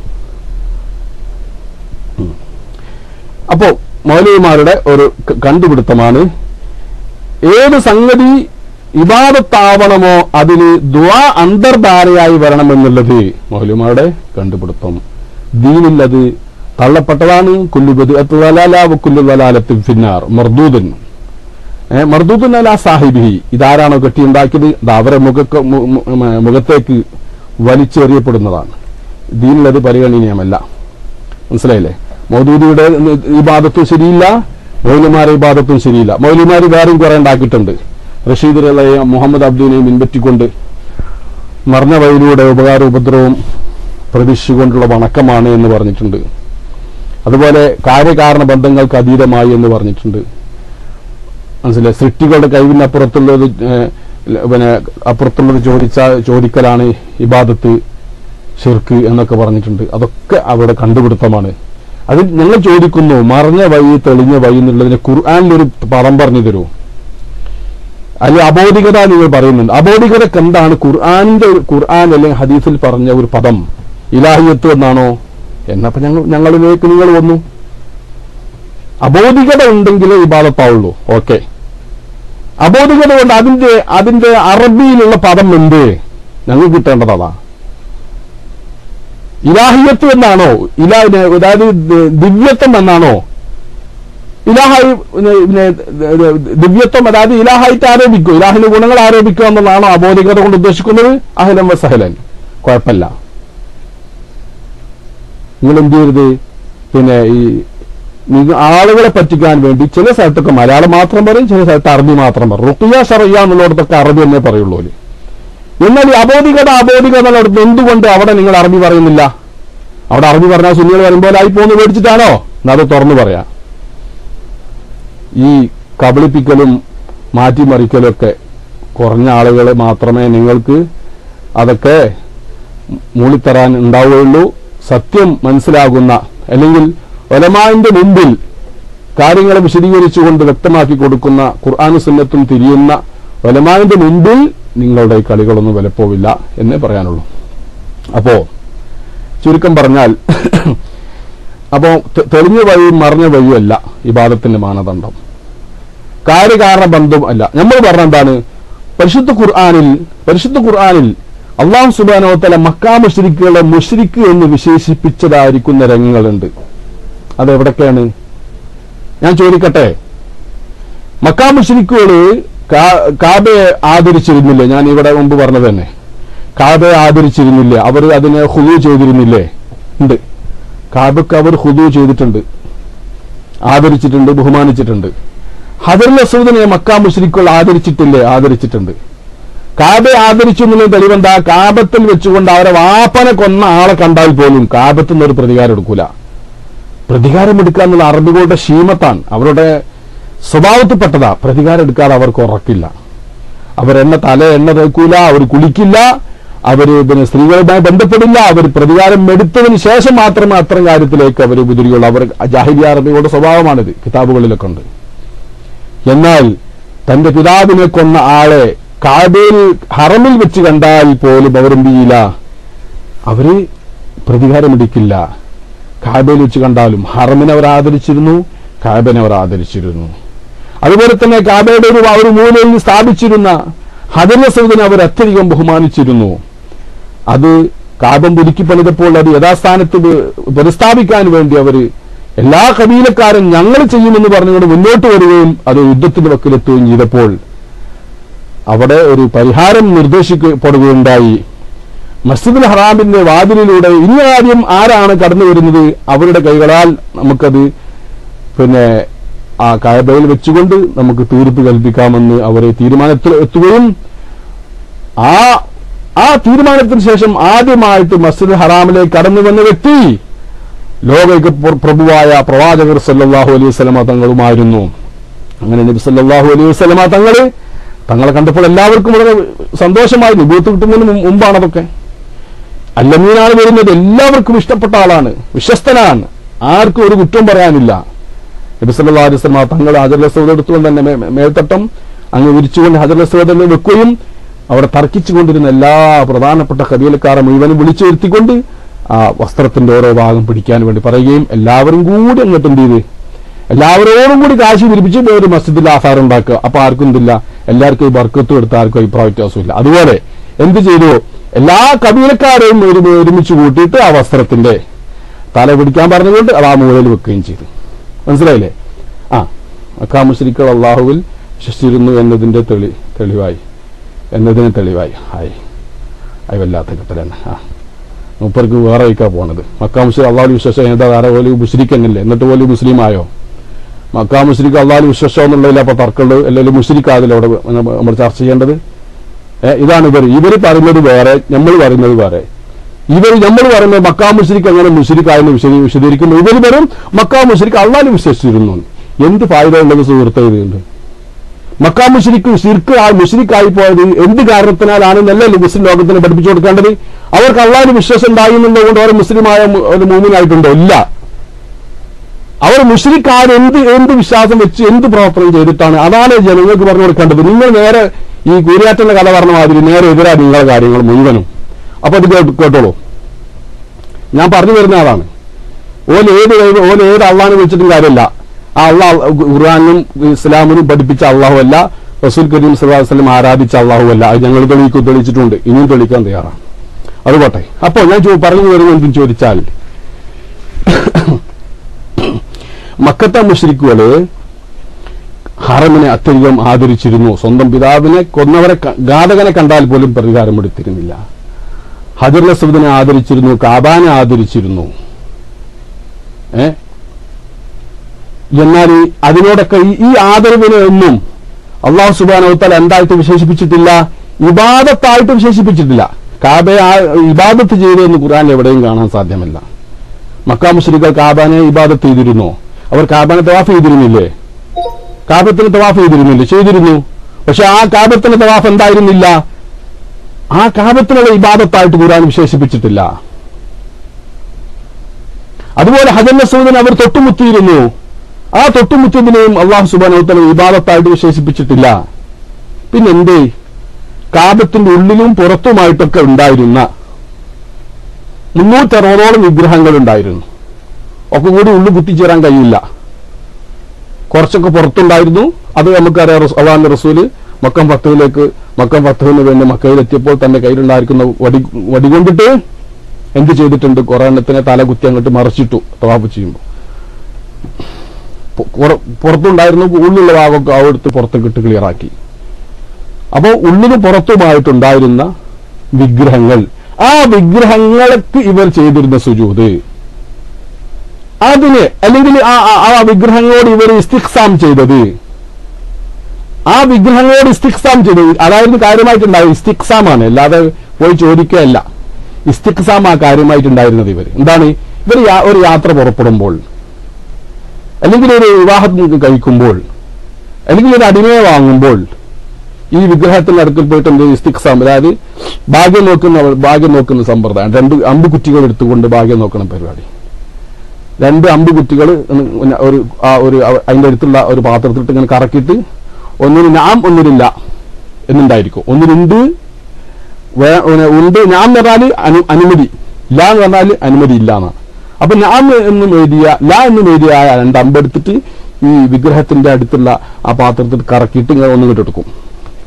ഉം. അപ്പോ മൗലവിമാരുടെ ഒരു ക- കണ്ടുപിടുത്തമാണ് ഏത് സംഗതി ഇബാദത്താവണമോ അതിന് ദ്വാ അന്തർധാരയായി വരണമെന്നുള്ളത് മൗലവിമാരുടെ കണ്ടുപിടുത്തം ദീനിൽ അത് തള്ളപ്പെട്ടതാണ് കുല്ലുബദ് കുല്ലു വലാലത്തിൻ ഫിന്നാർ മർദൂദൻ ഏ, മർദൂദൻ അല സാഹിബി ഇതാരാണോ കെട്ടിയുണ്ടാക്കിയത് ഇത് അവരെ മുഖക്ക് മു- മു- മ- മുഖത്തേക്ക് വലിച്ചെറിയപ്പെടുന്നതാണ് ദീനിലത് പരിഗണനീയമല്ല മനസ്സിലായില്ലേ മൗദൂദിയുടെ ഇബാദത്തും ശരിയില്ല മൗലിമാരെ ഇബാദത്തും ശരിയില്ല മൗലിമാര് വേറെയും കുറെ ഉണ്ടാക്കിയിട്ടുണ്ട് റഷീദ് റളയെയും മുഹമ്മദ് അബ്ദുവിനെയും പിൻപറ്റിക്കൊണ്ട് മറഞ്ഞ വഴിയിലൂടെ ഉപകാര ഉപദ്രവവും പ്രതീക്ഷിച്ചുകൊണ്ടുള്ള വണക്കമാണ് എന്ന് പറഞ്ഞിട്ടുണ്ട് അതുപോലെ കാര്യകാരണ ബന്ധങ്ങൾക്ക് അതീതമായി എന്ന് പറഞ്ഞിട്ടുണ്ട് മനസ്സിലായി സൃഷ്ടികളുടെ കഴിവിനപ്പുറത്തുള്ളത് ഏഹ്, ല- പിന്നെ അപ്പുറത്തുള്ളത് ചോദിച്ച ചോദിക്കലാണ് ഇബാദത്ത് ഷിർക്ക് എന്നൊക്കെ പറഞ്ഞിട്ടുണ്ട് അതൊക്കെ അവിടെ കണ്ടുപിടുത്തമാണ് അതിൽ ഞങ്ങൾ ചോദിക്കുന്നു മറഞ്ഞ വഴി തെളിഞ്ഞ വഴി എന്നുള്ളതിന് ഖുർആാനിലൊരു പദം പറഞ്ഞു തരൂ അല്ലെ അബോധികത നിങ്ങൾ പറയുന്നുണ്ട് അബോധികതക്ക് എന്താണ് ഖുർആാനിന്റെ ഒരു ഖുർആൻ അല്ലെങ്കിൽ ഹദീസിൽ പറഞ്ഞ ഒരു പദം ഇലാഹിയത്ത് എന്നാണോ എന്നപ്പോ ഞങ്ങൾ ഞങ്ങളിലേക്ക് നിങ്ങൾ വന്നു അബോധികത ഉണ്ടെങ്കിലേ ഇബാദത്താവുള്ളൂ ഓക്കെ അബോധികത കൊണ്ട് അതിന്റെ അതിന്റെ അറബിയിലുള്ള പദം എന്ത് ഞങ്ങൾ കിട്ടേണ്ടത് അതാ ഇലാഹിയത്ത് എന്നാണോ ഇലാ അതായത് ദിവ്യത്വം എന്നാണോ ഇലാഹായി പിന്നെ പിന്നെ ദിവ്യത്വം അതായത് ഇലാഹായിട്ട് ആരോപിക്കും ഇലാഹിന്റെ ഗുണങ്ങൾ ആരോപിക്കുക എന്നുള്ളതാണോ അബോധികത കൊണ്ട് ഉദ്ദേശിക്കുന്നത് അഹലൻ വസഹലൻ കുഴപ്പമില്ല നിങ്ങൾ എന്ത് ചെയ്യരുത് പിന്നെ ഈ നിങ്ങൾ ആളുകളെ പറ്റിക്കാൻ വേണ്ടി ചില സ്ഥലത്തൊക്കെ മലയാളം മാത്രം പറയും ചില സ്ഥലത്ത് അറബി മാത്രം പറയും റുക്കിയ ഷറിയ എന്നുള്ളിടത്തൊക്കെ അറബി എന്നേ പറയുള്ളൂ ഓല്. എന്നാൽ ഈ അബോധികത അബോധികത എന്നുള്ളിടത്ത് എന്തുകൊണ്ട് അവിടെ നിങ്ങൾ അറബി പറയുന്നില്ല അവിടെ അറബി പറഞ്ഞാൽ സുന്നികൾ വരുമ്പോൾ ആയി പോന്ന് മേടിച്ചിട്ടാണോ എന്നാ അത് തുറന്നു പറയാം ഈ കബളിപ്പിക്കലും മാറ്റിമറിക്കലും ഒക്കെ കുറഞ്ഞ ആളുകളെ മാത്രമേ നിങ്ങൾക്ക് അതൊക്കെ മൂളിത്തരാൻ ഉണ്ടാവുകയുള്ളൂ സത്യം മനസ്സിലാകുന്ന അല്ലെങ്കിൽ ഒലമാവിന്റെ മുമ്പിൽ കാര്യങ്ങളെ വിശദീകരിച്ചുകൊണ്ട് വ്യക്തമാക്കി കൊടുക്കുന്ന ഖുർആാനും സുന്നത്തും തിരിയുന്ന ഒലമാവിന്റെ മുമ്പിൽ നിങ്ങളുടെ ഈ കളികളൊന്നും വിലപ്പോവില്ല എന്നേ പറയാനുള്ളൂ അപ്പോ ചുരുക്കം പറഞ്ഞാൽ അപ്പോ തെ- തെളിഞ്ഞ വഴിയും മറിഞ്ഞ വഴിയുമല്ല ഇബാദത്തിന്റെ മാനദണ്ഡം കാര്യകാരണ ബന്ധം അല്ല നമ്മൾ പറഞ്ഞ എന്താണ് പരിശുദ്ധ ഖുർആാനിൽ പരിശുദ്ധ ഖുർആാനിൽ അള്ളാഹു സുബാനോത്തല മക്കാ മുഷ്രിക്കുകളെ മുഷ്രിക്ക് എന്ന് വിശേഷിപ്പിച്ചതായിരിക്കുന്ന രംഗങ്ങളുണ്ട് അതെവിടൊക്കെയാണ് ഞാൻ ചോദിക്കട്ടെ മക്കാ മുഷ്രിക്കുകള് കാ- കാബയെ ആദരിച്ചിരുന്നില്ലേ ഞാൻ ഇവിടെ മുമ്പ് പറഞ്ഞത് തന്നെ കാബയെ ആദരിച്ചിരുന്നില്ലേ അവർ അതിനെ ഹുദു ചെയ്തിരുന്നില്ലേ ഉണ്ട് കാബക്ക് അവർ ഹുദു ചെയ്തിട്ടുണ്ട് ആദരിച്ചിട്ടുണ്ട് ബഹുമാനിച്ചിട്ടുണ്ട് ഹദർ മസൂദിനെ മക്കാ മുഷ്രിക്കുകൾ ആദരിച്ചിട്ടില്ലേ ആദരിച്ചിട്ടുണ്ട് കാബെ ആദരിച്ചു എന്നുള്ള തെളിവെന്താ കാബത്തിൽ വെച്ചുകൊണ്ട് അവരെ വാപ്പനെ കൊന്ന ആളെ കണ്ടാൽ പോലും കാബത്തിൽ നിന്ന് ഒരു പ്രതികാരം എടുക്കൂല പ്രതികാരം എടുക്കുക എന്നുള്ള അറബികളുടെ ക്ഷീമത്താണ് അവരുടെ സ്വഭാവത്തിൽപ്പെട്ടതാ പ്രതികാരം എടുക്കാതെ അവർക്ക് ഉറക്കില്ല അവരെണ്ണ തല എണ്ണ തേക്കൂല അവർ കുളിക്കില്ല അവര് പിന്നെ സ്ത്രീകളുമായി ബന്ധപ്പെടില്ല അവർ പ്രതികാരം എടുത്തതിന് ശേഷം മാത്രമേ അത്തരം കാര്യത്തിലേക്ക് അവർ ഉപദ്രവിക്കുള്ളൂ അവർ ജാഹിദി അറബികളുടെ സ്വഭാവമാണിത് കിതാബുകളിലൊക്കെ ഉണ്ട് എന്നാൽ തന്റെ പിതാവിനെ കൊന്ന ആളെ കാബയിൽ ഹറമിൽ വെച്ച് കണ്ടാൽ പോലും അവർ എന്ത് ചെയ്യില്ല അവര് പ്രതികാരമെടുക്കില്ല കാബയിൽ വെച്ച് കണ്ടാലും ഹറമിനെ അവർ ആദരിച്ചിരുന്നു കാബനെ അവർ ആദരിച്ചിരുന്നു അതുപോലെ തന്നെ കാബയുടെ ഒരു ഒരു മൂലയിൽ സ്ഥാപിച്ചിരുന്ന ഹജർ സൗദിനെ അവർ അത്യധികം ബഹുമാനിച്ചിരുന്നു അത് കാബം പുതുക്കി പണിതപ്പോൾ അത് യഥാസ്ഥാനത്ത് പു- പുനഃസ്ഥാപിക്കാൻ വേണ്ടി അവർ എല്ലാ കബീലക്കാരും ഞങ്ങൾ ചെയ്യുമെന്ന് പറഞ്ഞുകൊണ്ട് മുന്നോട്ട് വരികയും അത് യുദ്ധത്തിന്റെ വക്കിലെത്തുകയും ചെയ്തപ്പോൾ അവിടെ ഒരു പരിഹാരം നിർദ്ദേശിക്കപ്പെടുകയുണ്ടായി മസ്ജിദുൽ ഹറാമിന്റെ വാതിലിലൂടെ ഇനി ആദ്യം ആരാണ് കടന്നു വരുന്നത് അവരുടെ കൈകളാൽ നമുക്കത് പിന്നെ ആ കായബയിൽ വെച്ചുകൊണ്ട് നമുക്ക് തീർപ്പ് കൽപ്പിക്കാമെന്ന് അവരെ തീരുമാനത്തിൽ എത്തുകയും ആ ആ തീരുമാനത്തിന് ശേഷം ആദ്യമായിട്ട് മസ്ജിദ് ഹറാമിലേക്ക് കടന്നു വന്ന വ്യക്തി ലോകൈക പ്ര- പ്രഭുവായ പ്രവാചകർ സല്ലല്ലാഹു അലൈഹി വസല്ലമ തങ്ങളുമായിരുന്നു അങ്ങനെ നബി സല്ലല്ലാഹു അലൈഹി വസല്ലമ തങ്ങള് തങ്ങളെ കണ്ടപ്പോൾ എല്ലാവർക്കും വളരെ സന്തോഷമായി നിബൂത്ത് കിട്ടുന്നതിന് മുമ്പ് മുമ്പാണ് അതൊക്കെ അല്ലമീനാണ് വരുന്നത് എല്ലാവർക്കും ഇഷ്ടപ്പെട്ട ആളാണ് വിശ്വസ്തനാണ് ആർക്കും ഒരു കുറ്റം പറയാനില്ല നബി സല്ലല്ലാഹു അലൈഹി വസല്ലമ തങ്ങൾ ഹജർ അസ്വദ് എടുത്തുകൊണ്ട് തന്നെ മേ- മേ- മേൽത്തട്ടം അങ്ങ് വിരിച്ചുകൊണ്ട് ഹജർ അസ്വദിൽ വെക്കുകയും അവിടെ തർക്കിച്ചുകൊണ്ടിരുന്ന എല്ലാ പ്രധാനപ്പെട്ട കബീലക്കാരെ മുഴുവനും വിളിച്ചു വരുത്തിക്കൊണ്ട് ആ വസ്ത്രത്തിന്റെ ഓരോ ഭാഗം പിടിക്കാൻ വേണ്ടി പറയുകയും എല്ലാവരും കൂടി അങ്ങോട്ട് എന്ത് ചെയ്ത് എല്ലാവരോടും കൂടി കാശ് പിരിപ്പിച്ച് ഒരു മസ്ജിദിൽ ആഹാരം ഉണ്ടാക്കുക അപ്പൊ ആർക്കും എന്തില്ല എല്ലാവർക്കും ഈ ബർക്കത്തും എടുത്ത ആർക്കും അഭിപ്രായ വ്യത്യാസമില്ല അതുപോലെ എന്ത് ചെയ്തു എല്ലാ കബീലക്കാരെയും ഒരു ഒരുമിച്ച് കൂട്ടിയിട്ട് ആ വസ്ത്രത്തിന്റെ തല പിടിക്കാൻ പറഞ്ഞുകൊണ്ട് അത് ആ മൂലയിൽ വെക്കുകയും ചെയ്തു മനസ്സിലായില്ലേ ആ മക്കാ മുസ്ലിക്കൾ അള്ളാഹുവിൽ വിശ്വസിച്ചിരുന്നു എന്നതിന്റെ തെളി തെളിവായി എന്നതിന് തെളിവായി ആയി ആയി വല്ലാത്ത കിട്ടലാണ് ആ മൂപ്പർക്ക് വേറെ വയ്ക്കാ പോണത് മക്കാ മുസ്ലിം അള്ളാഹു വിശ്വസം എന്താ വേറെ പോലെ മുസ്ലിക്കന്നല്ലേ എന്നിട്ട് പോലെ മുസ്ലിം ആയോ മക്കാ മുസ്ലിക്ക് അള്ളാഹു വിശ്വസം എന്നുള്ളതിൽ അപ്പൊ തർക്കമുള്ളത് അല്ലെങ്കിൽ മുസ്ലിക്ക് അതിൽ അവിടെ നമ്മൾ ചർച്ച ചെയ്യേണ്ടത് ഏ, ഇതാണ് ഇവർ ഇവർ പറയുന്നത് വേറെ നമ്മൾ പറയുന്നത് വേറെ ഇവർ നമ്മൾ പറയുന്നത് മക്കാ മുസ്ലിക്ക് അങ്ങനെ മുസ്ലിക്കായെന്ന് വിശദീ വിശദീകരിക്കുന്നു ഇവർ വരും മക്കാ മുസ്ലിക്ക് അള്ളാഹു വിശ്വസിച്ചിരുന്നു എന്ത് ഫായ്ദ ഉള്ളത് സുഹൃത്തെ ഇതുണ്ട് മക്കാ മുസ്ലിക്ക് ശിർക്ക് ആ മുസ്ലിക്കായി പോയത് എന്ത് കാരണത്തിനാലാണെന്നല്ല മുസ്ലിം ലോകത്തിന് പഠിപ്പിച്ചു കൊടുക്കേണ്ടത് അവർക്ക് അള്ളാഹിന് വിശ്വാസം ഉണ്ടായിരുന്നതുകൊണ്ട് അവർ മുസ്ലിമായ മു- ഒരു മൂമിനായിട്ടുണ്ടോ ഇല്ല അവർ മുസ്ലിക്കാർ എന്ത് എന്ത് വിശ്വാസം വെച്ച് എന്ത് പ്രവർത്തനം ചെയ്തിട്ടാണ് അതാണ് ജനങ്ങൾക്ക് പറഞ്ഞു കൊടുക്കേണ്ടത് നിങ്ങൾ നേരെ ഈ കൂരിയാറ്റന്റെ കഥ പറഞ്ഞ മാതിരി നേരെ എതിരാ നിങ്ങളുടെ കാര്യങ്ങൾ മുഴുവനും അപ്പൊ അത് കേട്ട് കേട്ടോളൂ ഞാൻ പറഞ്ഞു വരുന്ന ആളാണ് ഓൻ ഏത് ദൈവം- ഓൻ ഏത് അള്ളാഹിനെ വിളിച്ചിട്ടും കാര്യമില്ല ആ അള്ളാഹ് ഖുർആാനും ഇസ്ലാമിനും പഠിപ്പിച്ച അള്ളാഹു അല്ല റസൂൽ കരീം സല്ലല്ലാഹു അലൈഹി വസല്ലം ആരാധിച്ച അള്ളാഹു അല്ല അത് ഞങ്ങൾ തെളിയിക്കും തെളിയിച്ചിട്ടുണ്ട് ഇനിയും തെളിയിക്കാൻ തയ്യാറാണ് അത് പോട്ടെ അപ്പോൾ ഞാൻ ചോ- പറഞ്ഞു വരുന്നത് എന്തും ചോദിച്ചാൽ മക്കത്തെ മുഷ്രിക്കുകള് ഹറമിനെ അത്യധികം ആദരിച്ചിരുന്നു സ്വന്തം പിതാവിനെ കൊന്നവരെ ക- ഘാതകനെ കണ്ടാൽ പോലും പ്രതികാരം എടുത്തിരുന്നില്ല ഹജർ ലസൂദിനെ ആദരിച്ചിരുന്നു കാബാനെ ആദരിച്ചിരുന്നു ഏ എന്നാൽ ഈ അതിനോടൊക്കെ ഈ- ഈ ആദരവിനെ ഒന്നും അള്ളാഹു സുബാനോത്താൽ എന്തായിട്ട് വിശേഷിപ്പിച്ചിട്ടില്ല ഇബാദത്തായിട്ട് വിശേഷിപ്പിച്ചിട്ടില്ല കാബയെ ആ- ഇബാദത്ത് ചെയ്തതെന്ന് ഖുർആൻ എവിടെയും കാണാൻ സാധ്യമല്ല മക്കാ മുസ്ലികൾ കാബാനെ ഇബാദത്ത് ചെയ്തിരുന്നോ അവർ കാബാനെ തവാഫ് ചെയ്തിരുന്നില്ലേ കാബത്തിന് തവാഫ് ചെയ്തിരുന്നില്ലേ ചെയ്തിരുന്നു പക്ഷെ ആ കാബത്തിന് തവാഫ് എന്തായിരുന്നില്ല ആ കാബത്തിനുള്ള ഇബാദത്തായിട്ട് ഖുർആൻ വിശേഷിപ്പിച്ചിട്ടില്ല അതുപോലെ ഹജർ മസൂദിനെ അവർ തൊട്ടുമുത്തിയിരുന്നു ആ തൊട്ടുമുത്തിയതിനെയും അള്ളാഹു സുബാനോത്തല ഇബാദത്തായിട്ട് വിശേഷിപ്പിച്ചിട്ടില്ല പിന്നെന്തേ കാബത്തിന്റെ ഉള്ളിലും പുറത്തുമായിട്ടൊക്കെ ഉണ്ടായിരുന്ന മുന്നൂറ്ററുപതോളം വിഗ്രഹങ്ങൾ ഉണ്ടായിരുന്നു ഒക്കെ കൂടി ഉള്ളു കുത്തിച്ചേരാൻ കഴിയില്ല കുറച്ചൊക്കെ പുറത്തുണ്ടായിരുന്നു അത് നമുക്കറിയാം റസൂ- അള്ളാഹിന്റെ റസൂല് മക്കം ഫത്തുവിലേക്ക് മക്കം ഫത്തുവിന് വേണ്ടി മക്കയിലെത്തിയപ്പോൾ തന്റെ കയ്യിലുണ്ടായിരിക്കുന്ന വടി വടി കൊണ്ടിട്ട് എന്ത് ചെയ്തിട്ടുണ്ട് കുറെ എണ്ണത്തിനെ തല കുത്തി അങ്ങോട്ട് മറിച്ചിട്ടു തവാപ്പ് ചെയ്യുമ്പോൾ പു- പുറ- പുറത്തുണ്ടായിരുന്നു ഉള്ളിലുള്ള ഭാഗമൊക്കെ ആ എടുത്ത് പുറത്തേക്ക് ഇട്ട് ക്ലിയറാക്കി അപ്പോൾ ഉള്ളിനും പുറത്തുമായിട്ടുണ്ടായിരുന്ന വിഗ്രഹങ്ങൾ ആ വിഗ്രഹങ്ങൾക്ക് ഇവർ ചെയ്തിരുന്ന സുജൂത് അതിന് അല്ലെങ്കിൽ ആ ആ- ആ വിഗ്രഹങ്ങളോട് ഇവർ ഇസ്തിക്സാം ചെയ്തത് ആ വിഗ്രഹങ്ങളോട് ഇസ്തിക്സാം ചെയ്തത് അതായിരുന്നു കാര്യമായിട്ടുണ്ടായത് ഇസ്തിക്സാമാണ് അല്ലാതെ പോയി ചോദിക്കുകയല്ല ഇസ്തിക്സാം ആ കാര്യമായിട്ടുണ്ടായിരുന്നത് ഇവർ എന്താണ് ഇവർ യാ- ഒരു യാത്ര പുറപ്പെടുമ്പോൾ അല്ലെങ്കിൽ ഒരു വിവാഹം കഴിക്കുമ്പോൾ അല്ലെങ്കിൽ ഒരു അടിമയെ വാങ്ങുമ്പോൾ ഈ വിഗ്രഹത്തിന്റെ അടുക്കൽ പോയിട്ട് എന്ത് ഇസ്തിക്സാം അതായത് ഭാഗ്യം നോക്കുന്ന ഭാഗ്യം നോക്കുന്ന സമ്പ്രദായം രണ്ട് അമ്പ് കുറ്റികൾ എടുത്തുകൊണ്ട് ഭാഗ്യം നോക്കുന്ന പരിപാടി രണ്ട് അമ്പ് കുറ്റികൾ ഒരു ആ ഒരു അവ- അതിന്റെ അടുത്തുള്ള ഒരു പാത്രത്തിലിട്ട് ഇങ്ങനെ കറക്കിയിട്ട് ഒന്നിന് നാം ഒന്നിനില്ല എന്നുണ്ടായിരിക്കും ഒന്നിനുണ്ട് വേ- ഉന- ഉണ്ട് ഞാൻ എന്ന് പറഞ്ഞാൽ അനു അനുമതി ല എന്ന് പറഞ്ഞാൽ അനുമതി ഇല്ല എന്നാണ് അപ്പൊ ഞാൻ എന്നും എഴുതിയ ല എന്നും എഴുതിയ ആ രണ്ട് അമ്പെടുത്തിട്ട് ഈ വിഗ്രഹത്തിന്റെ അടുത്തുള്ള ആ പാത്രത്തിൽ കറക്കിയിട്ട് ഇങ്ങനെ ഒന്നും ഇങ്ങോട്ട് എടുക്കും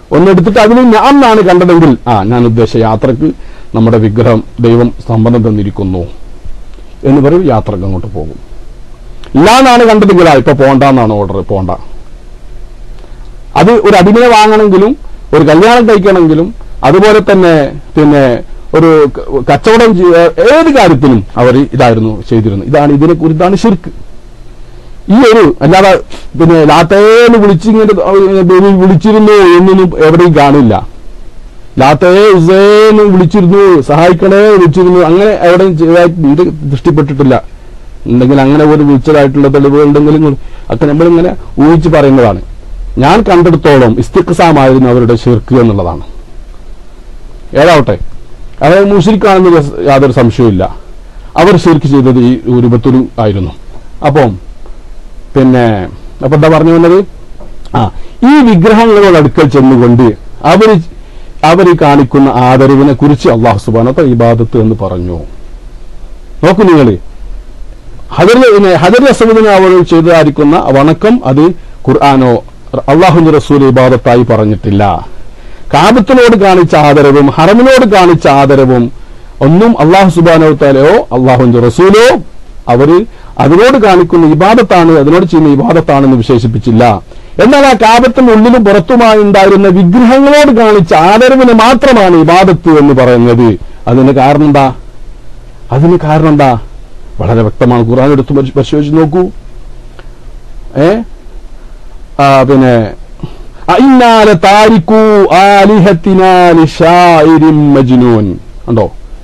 ഒന്നെടുത്തിട്ട് അതിന് ഞാൻ എന്നാണ് കണ്ടതെങ്കിൽ ആ ഞാൻ ഉദ്ദേശിച്ച യാത്രക്ക് നമ്മുടെ വിഗ്രഹം ദൈവം സമ്മതം തന്നിരിക്കുന്നു എന്ന് പറയും യാത്രക്ക് അങ്ങോട്ട് പോകും ഇല്ലാന്നാണ് കണ്ടതെങ്കിൽ ആ ഇപ്പൊ പോണ്ടെന്നാണ് ഓർഡർ പോണ്ട അത് ഒരു അടിമയെ വാങ്ങണമെങ്കിലും ഒരു കല്യാണം കഴിക്കണമെങ്കിലും അതുപോലെ തന്നെ പിന്നെ ഒരു ക- കച്ചവടം ചെയ്യ- ഏത് കാര്യത്തിനും അവർ ഇതായിരുന്നു ചെയ്തിരുന്നത് ഇതാണ് ഇതിനെ കുറിച്ചാണ് ശിർക്ക് ഈ ഒരു അല്ലാതെ പിന്നെ ലാത്തേന്ന് വിളിച്ചിങ്ങനെ ബലി വിളിച്ചിരുന്നു എന്നൊന്നും എവിടെയും കാണില്ല ലാത്തേ ഉസേന്ന് വിളിച്ചിരുന്നു സഹായിക്കണേ വിളിച്ചിരുന്നു അങ്ങനെ എവിടെയും ചെയ്തതായിട്ട് ഇത് ദൃഷ്ടിപ്പെട്ടിട്ടില്ല ഉണ്ടെങ്കിൽ അങ്ങനെ ഒരു വിളിച്ചതായിട്ടുള്ള തെളിവുകൾ ഉണ്ടെങ്കിലും ഒക്കെ നമ്മളിങ്ങനെ ഊഹിച്ച് പറയുന്നതാണ് ഞാൻ കണ്ടെടുത്തോളം ഇസ്തിഖ്സാമായിരുന്നു അവരുടെ ഷിർക്ക് എന്നുള്ളതാണ് ഏതാവട്ടെ അതായത് മുഷിരിക്കാണെന്ന് യാതൊരു സംശയവുമില്ല അവർ ഷിർക്ക് ചെയ്തത് ഈ രൂപത്തിൽ ആയിരുന്നു അപ്പം പിന്നെ അപ്പൊ എന്താ പറഞ്ഞു വന്നത് ആ ഈ വിഗ്രഹങ്ങളോട് അടുക്കൽ ചെന്നുകൊണ്ട് അവർ അവർ കാണിക്കുന്ന ആദരവിനെ കുറിച്ച് അള്ളാഹു സുബാനത്തെ ഇബാദത്ത് എന്ന് പറഞ്ഞു നോക്കൂ നിങ്ങൾ ഹദർ ഹദർ അസമുദിനെ അവർ ചെയ്തതായിരിക്കുന്ന വണക്കം അത് ഖുർആാനോ അള്ളാഹുന്റെ റസൂൽ ഇബാദത്തായി പറഞ്ഞിട്ടില്ല കാബത്തിനോട് കാണിച്ച ആദരവും ഹറമിനോട് കാണിച്ച ആദരവും ഒന്നും അള്ളാഹു സുബാനോ താലയോ അള്ളാഹുന്റെ റസൂലോ അവര് അതിനോട് കാണിക്കുന്ന ഇബാദത്താണ് അതിനോട് ചെയ്യുന്ന ഇബാദത്താണെന്ന് വിശേഷിപ്പിച്ചില്ല എന്നാൽ ആ കാബത്തിന് ഉള്ളിലും പുറത്തുമായി ഉണ്ടായിരുന്ന വിഗ്രഹങ്ങളോട് കാണിച്ച ആദരവിന് മാത്രമാണ് ഇബാദത്ത് എന്ന് പറയുന്നത് അതിന് കാരണം എന്താ അതിന് കാരണം എന്താ വളരെ വ്യക്തമാണ് ഖുർആൻ എടുത്ത് പരിശ്- പരിശോധിച്ച് നോക്കൂ ഏ ആ പിന്നെ അഇന്നാല താരിക്കു ആലിഹത്തിനാ ലിശാഇരിൻ മജ്നൂൻ ഉണ്ടോ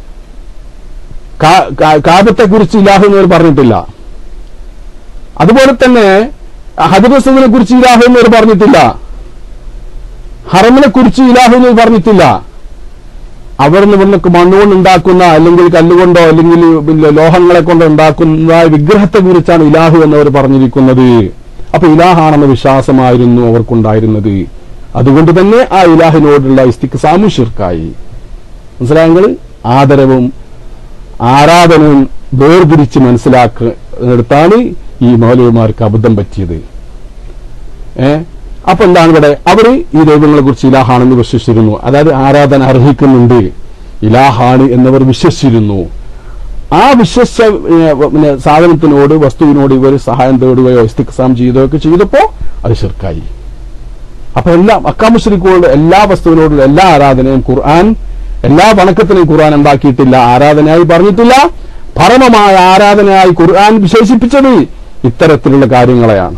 കാബത്തെ കുറിച്ച് ഇലാഹു എന്നവർ പറഞ്ഞിട്ടില്ല അതുപോലെ തന്നെ ഹദറസദിനെ കുറിച്ച് ഇലാഹു എന്നവർ പറഞ്ഞിട്ടില്ല ഹറമിനെ കുറിച്ച് ഇലാഹു എന്ന് പറഞ്ഞിട്ടില്ല അവിടുന്ന് ഇവിടുന്ന് മണ്ണുകൊണ്ട് ഉണ്ടാക്കുന്ന അല്ലെങ്കിൽ കല്ലുകൊണ്ടോ അല്ലെങ്കിൽ പിന്നെ ലോഹങ്ങളെ കൊണ്ട് ഉണ്ടാക്കുന്ന വിഗ്രഹത്തെ കുറിച്ചാണ് ഇലാഹു എന്നവർ പറഞ്ഞിരിക്കുന്നത് അപ്പൊ ഇലാഹാണെന്ന വിശ്വാസമായിരുന്നു അവർക്കുണ്ടായിരുന്നത് അതുകൊണ്ട് തന്നെ ആ ഇലാഹിനോടുള്ള ഇസ്തിക്ക് സാമുഷിർക്കായി മനസ്സിലായെങ്കിൽ ആദരവും ആരാധനയും വേർതിരിച്ച് മനസ്സിലാക്കുന്നിടത്താണ് ഈ മൗലവിമാർക്ക് അബദ്ധം പറ്റിയത് ഏ അപ്പൊ എന്താണ് ഇവിടെ അവര് ഈ ദൈവങ്ങളെ കുറിച്ച് ഇലാഹാണെന്ന് വിശ്വസിച്ചിരുന്നു അതായത് ആരാധന അർഹിക്കുന്നുണ്ട് ഇലാഹാണ് എന്നവർ വിശ്വസിച്ചിരുന്നു ആ വിശ്വസ ഏ, പിന്നെ സാധനത്തിനോട് വസ്തുവിനോട് ഇവർ സഹായം തേടുകയോ ഇസ്തിക്സാം ചെയ്യുകയോ ഒക്കെ ചെയ്തപ്പോ അത് ശിർക്കായി അപ്പൊ എല്ലാ അക്കാമുശ്രിക്കോട് എല്ലാ വസ്തുവിനോടുള്ള എല്ലാ ആരാധനയും ഖുർആൻ എല്ലാ വണക്കത്തിനെയും ഖുർആൻ ഉണ്ടാക്കിയിട്ടില്ല ആരാധനയായി പറഞ്ഞിട്ടില്ല പരമമായ ആരാധനയായി ഖുർആൻ വിശേഷിപ്പിച്ചത് ഇത്തരത്തിലുള്ള കാര്യങ്ങളെയാണ്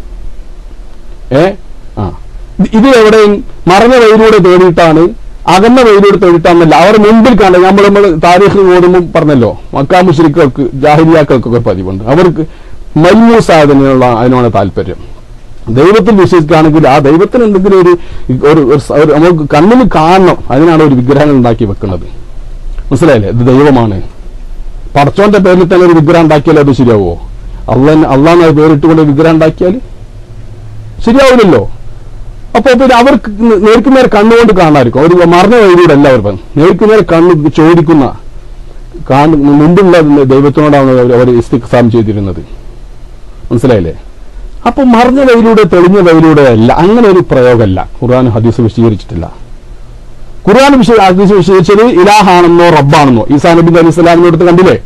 ഏ ആ ഇത് ഇത് എവിടെയും മറഞ്ഞ വഴിയിലൂടെ തേടിയിട്ടാണ് അകന്ന വഴിയിലൂടെ തേടിയിട്ടാണെന്നല്ല അവർ മുമ്പിൽ കണ്ട നമ്മൾ നമ്മൾ താരീഖ് ഓടുമ്പോൾ പറഞ്ഞല്ലോ മക്കാ മുശ്രിക്കൾക്ക് ജാഹിരിയാക്കൾക്കൊക്കെ പതിവുണ്ട് അവർക്ക് മൽമൂസ് അതിനുള്ള അതിനാണ് താല്പര്യം ദൈവത്തിൽ വിശ്വസിക്കുകയാണെങ്കിൽ ആ ദൈവത്തിന് എന്തെങ്കിലും ഒരു ഒരു ഒരു സ- ഒരു നമുക്ക് കണ്ണിന് കാണണം അതിനാണ് ഒരു വിഗ്രഹങ്ങൾ ഉണ്ടാക്കി വെക്കുന്നത് മനസ്സിലായില്ലേ ഇത് ദൈവമാണ് പടച്ചോന്റെ പേരിൽ തന്നെ ഒരു വിഗ്രഹം ഉണ്ടാക്കിയാൽ അത് ശരിയാവോ അള്ളാൻ അള്ളാന്ന് പേരിട്ടുകൊണ്ട് ഒരു വിഗ്രഹം ഉണ്ടാക്കിയാൽ ശരിയാവില്ലല്ലോ അപ്പൊ പിന്നെ അവർക്ക് നേർക്ക് നേരെ കണ്ണുകൊണ്ട് കാണാമായിരിക്കും അവർ മറന്ന വഴിയിലൂടെ അല്ല അവർ പറഞ്ഞത്. നേർക്ക് നേരെ കണ്ണ് ചോദിക്കുന്ന കാണു മുമ്പുള്ള ദൈവത്തിനോടാണ് അവർ അവർ ഇസ്തിഖ്സാം ചെയ്തിരുന്നത് മനസ്സിലായില്ലേ അപ്പൊ മറഞ്ഞ വഴിയിലൂടെ തെളിഞ്ഞ വഴിയിലൂടെ അല്ല അങ്ങനെ ഒരു പ്രയോഗമല്ല ഖുർആൻ ഹദീസ് വിശദീകരിച്ചിട്ടില്ല ഖുർആൻ വിശ- ഹദീസ് വിശദീകരിച്ചത് ഇലാഹാണെന്നോ റബ്ബാണെന്നോ ഈസാ നബി അലൈഹി സ്വലാമിനോട് കണ്ടില്ലേ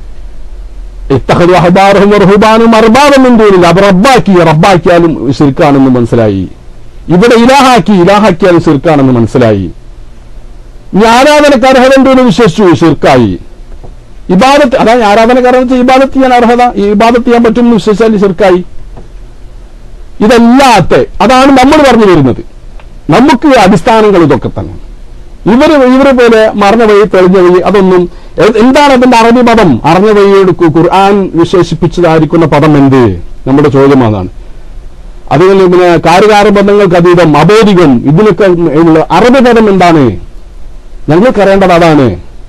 ഇത്തഹദു അഹ്ബാറുഹും വറുഹ്ബാനും അർബാബൻ മിൻ ദൂനില്ല അപ്പൊ റബ്ബാക്കി റബ്ബാക്കിയാലും ശിർക്കാണെന്ന് മനസ്സിലായി ഇവിടെ ഇലാഹാക്കി ഇലാഹാക്കിയാലും ശിർക്കാണെന്ന് മനസ്സിലായി ഇനി ആരാധനക്ക് അർഹതണ്ട് എന്ന് വിശ്വസിച്ചു ശിർക്കായി ഇബാദത്ത് അതായത് ആരാധനക്കാരെന്ന് വെച്ചാൽ ഇബാദത്ത് ചെയ്യാൻ അർഹത ഈ ഇബാദത്ത് ചെയ്യാൻ പറ്റും എന്ന് വിശ്വസിച്ചാൽ ശിർക്കായി ഇതല്ലാത്ത അതാണ് നമ്മൾ പറഞ്ഞു വരുന്നത് നമുക്ക് അടിസ്ഥാനങ്ങൾ ഇതൊക്കെ തന്നെ ഇവര് ഇവരെ പോലെ മറഞ്ഞ വഴി തെളിഞ്ഞ വഴി അതൊന്നും എ- എന്താണ് അതിന്റെ അറബി പദം അറിഞ്ഞ വഴിയോട് കു- ഖുർആൻ വിശേഷിപ്പിച്ചതായിരിക്കുന്ന പദം എന്ത് നമ്മുടെ ചോദ്യം അതാണ് അതുപോലെ പിന്നെ കാര്യകാര ബന്ധങ്ങൾക്ക് അതീതം അബോധികം ഇതിനൊക്കെ ഉള്ള അറബി പദം എന്താണ് ഞങ്ങൾക്കറിയേണ്ടത് അതാണ്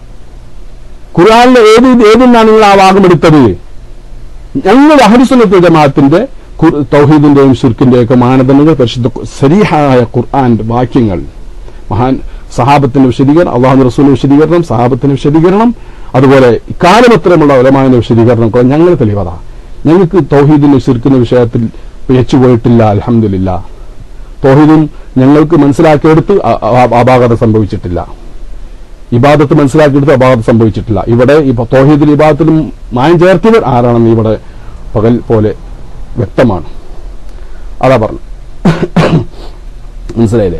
ഖുർആനിലെ ഏത് ഏതിൽ നിന്നാണ് നിങ്ങൾ ആ ഭാഗം എടുത്തത് ഞങ്ങൾ അഹരിസുന്നത്ത് ജമാഅത്തിന്റെ ഖുർ- തൗഹീദിന്റെയും ഷിർക്കിന്റെയും ഒക്കെ മാനദണ്ഡങ്ങൾ പരിശുദ്ധ ഖു- സരീഹായ ഖുർആന്റെ വാക്യങ്ങൾ മഹാൻ സഹാബത്തിന്റെ വിശദീകരണം അള്ളാഹു റസൂലിന്റെ വിശദീകരണം സഹാബത്തിന്റെ വിശദീകരണം അതുപോലെ ഇക്കാലമത്രമുള്ള ഉലമാന്റെ വിശദീകരണം ഒക്കെ ഞങ്ങൾ തെളിവതാ ഞങ്ങൾക്ക് തൗഹീദിന്റെ ഷിർക്കിന്റെ വിഷയത്തിൽ വെച്ചു പോയിട്ടില്ല അലഹമില്ല തോഹിദും ഞങ്ങൾക്ക് മനസ്സിലാക്കിയെടുത്ത് അ- അ- അപാകത സംഭവിച്ചിട്ടില്ല ഇബാദത്ത് മനസ്സിലാക്കിയെടുത്ത് അപാകത സംഭവിച്ചിട്ടില്ല ഇവിടെ ഈ തോഹീദിൽ ഇബാദത്തിലും മായം ചേർത്തിയവർ ആരാണെന്ന് ഇവിടെ പകൽ പോലെ വ്യക്തമാണ് അതാ പറഞ്ഞു മനസ്സിലായില്ലേ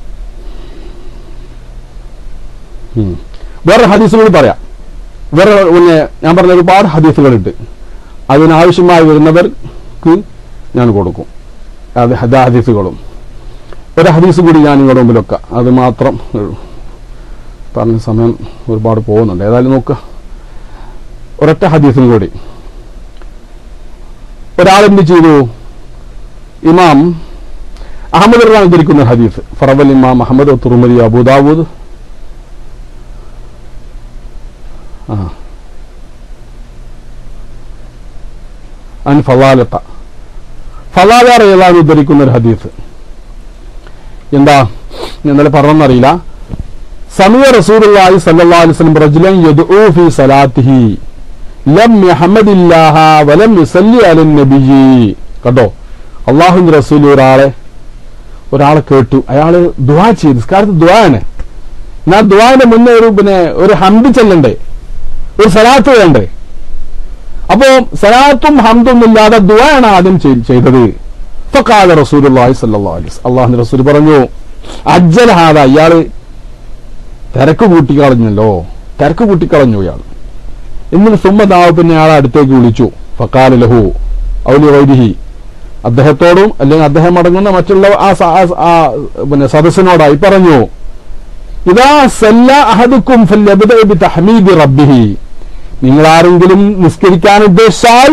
ഉം. വേറെ ഹദീസ് കൂടി പറയാം വേറെ പിന്നെ ഞാൻ പറഞ്ഞ ഒരുപാട് ഹദീസുകളുണ്ട് അതിനാവശ്യമായി വരുന്നവർക്ക് ഞാൻ കൊടുക്കും അത് ഹദ ഹദീസുകളും ഒരു ഹദീസ് കൂടി ഞാൻ നിങ്ങളുടെ മുമ്പിലൊക്കെ അത് മാത്രം ഉള്ളൂ. പറഞ്ഞ സമയം ഒരുപാട് പോകുന്നുണ്ട് ഏതായാലും നോക്കുക ഒരൊറ്റ ഹദീസും കൂടി ഒരാളെന്ത് ചെയ്തു ഇമാം അഹമ്മദ് റാൻ ഉദ്ധരിക്കുന്ന ഹദീസ് ഫറവൽ ഇമാം അഹമ്മദ് തുറുമതി അബൂദാവൂദ് ആ അൻ ഫലാലത്ത ഫലാല റളിയല്ലാഹു ഉദ്ധരിക്കുന്ന ഒരു ഹദീസ് എന്താ ഞാൻ ഇന്നലെ പറഞ്ഞെന്നറിയില്ല സമീയ റസൂലുള്ളാഹി സ്വല്ലല്ലാഹു അലൈഹി വസല്ലം റജുലൻ യദ്ഉ ഫീ സലാത്തിഹി ലം യഹമ്മദില്ലാഹ വലം യുസല്ലി അലൻ നബിയി കണ്ടോ അള്ളാഹുവിന്റെ റസൂൽ ഒരാളെ ഒരാളെ കേട്ടു അയാള് ദുആ ചെയ്തു നിസ്കാരത്തിൽ ദുആ ആണ് എന്നാ ദുആന്റെ മുന്നേ ഒരു പിന്നെ ഒരു ഹംദ് ചെല്ലണ്ടേ ഒരു സലാത്ത് വേണ്ടേ അപ്പോ സലാത്തും ഹംദും ഇല്ലാതെ ദുആയാണ് ആദ്യം ചെയ്- ചെയ്തത് ഫഖാല റസൂലുള്ളാഹി സ്വല്ലല്ലാഹു അലൈഹി വസല്ലം അള്ളാഹുവിന്റെ റസൂൽ പറഞ്ഞു അജ്ജൽ ഹാദ ഇയാള് തിരക്ക് കൂട്ടിക്കളഞ്ഞല്ലോ തിരക്ക് കൂട്ടിക്കളഞ്ഞു ഇയാൾ എന്നിട്ട് സുമ്മദാവ് പിന്നെ അയാളെ അടുത്തേക്ക് വിളിച്ചു ഫക്കാല ലഹു ഔലി വൈദിഹി അദ്ദേഹത്തോടും അല്ലെങ്കിൽ അദ്ദേഹം അടങ്ങുന്ന മറ്റുള്ള ആ സ- ആ- ആ പിന്നെ സദസ്സിനോടായി പറഞ്ഞു ഇതാ സല്ല അഹദുക്കും ഫല്യബ്ദഅ ബിതഹ്മീദി റബ്ബിഹി നിങ്ങൾ ആരെങ്കിലും നിസ്കരിക്കാൻ ഉദ്ദേശിച്ചാൽ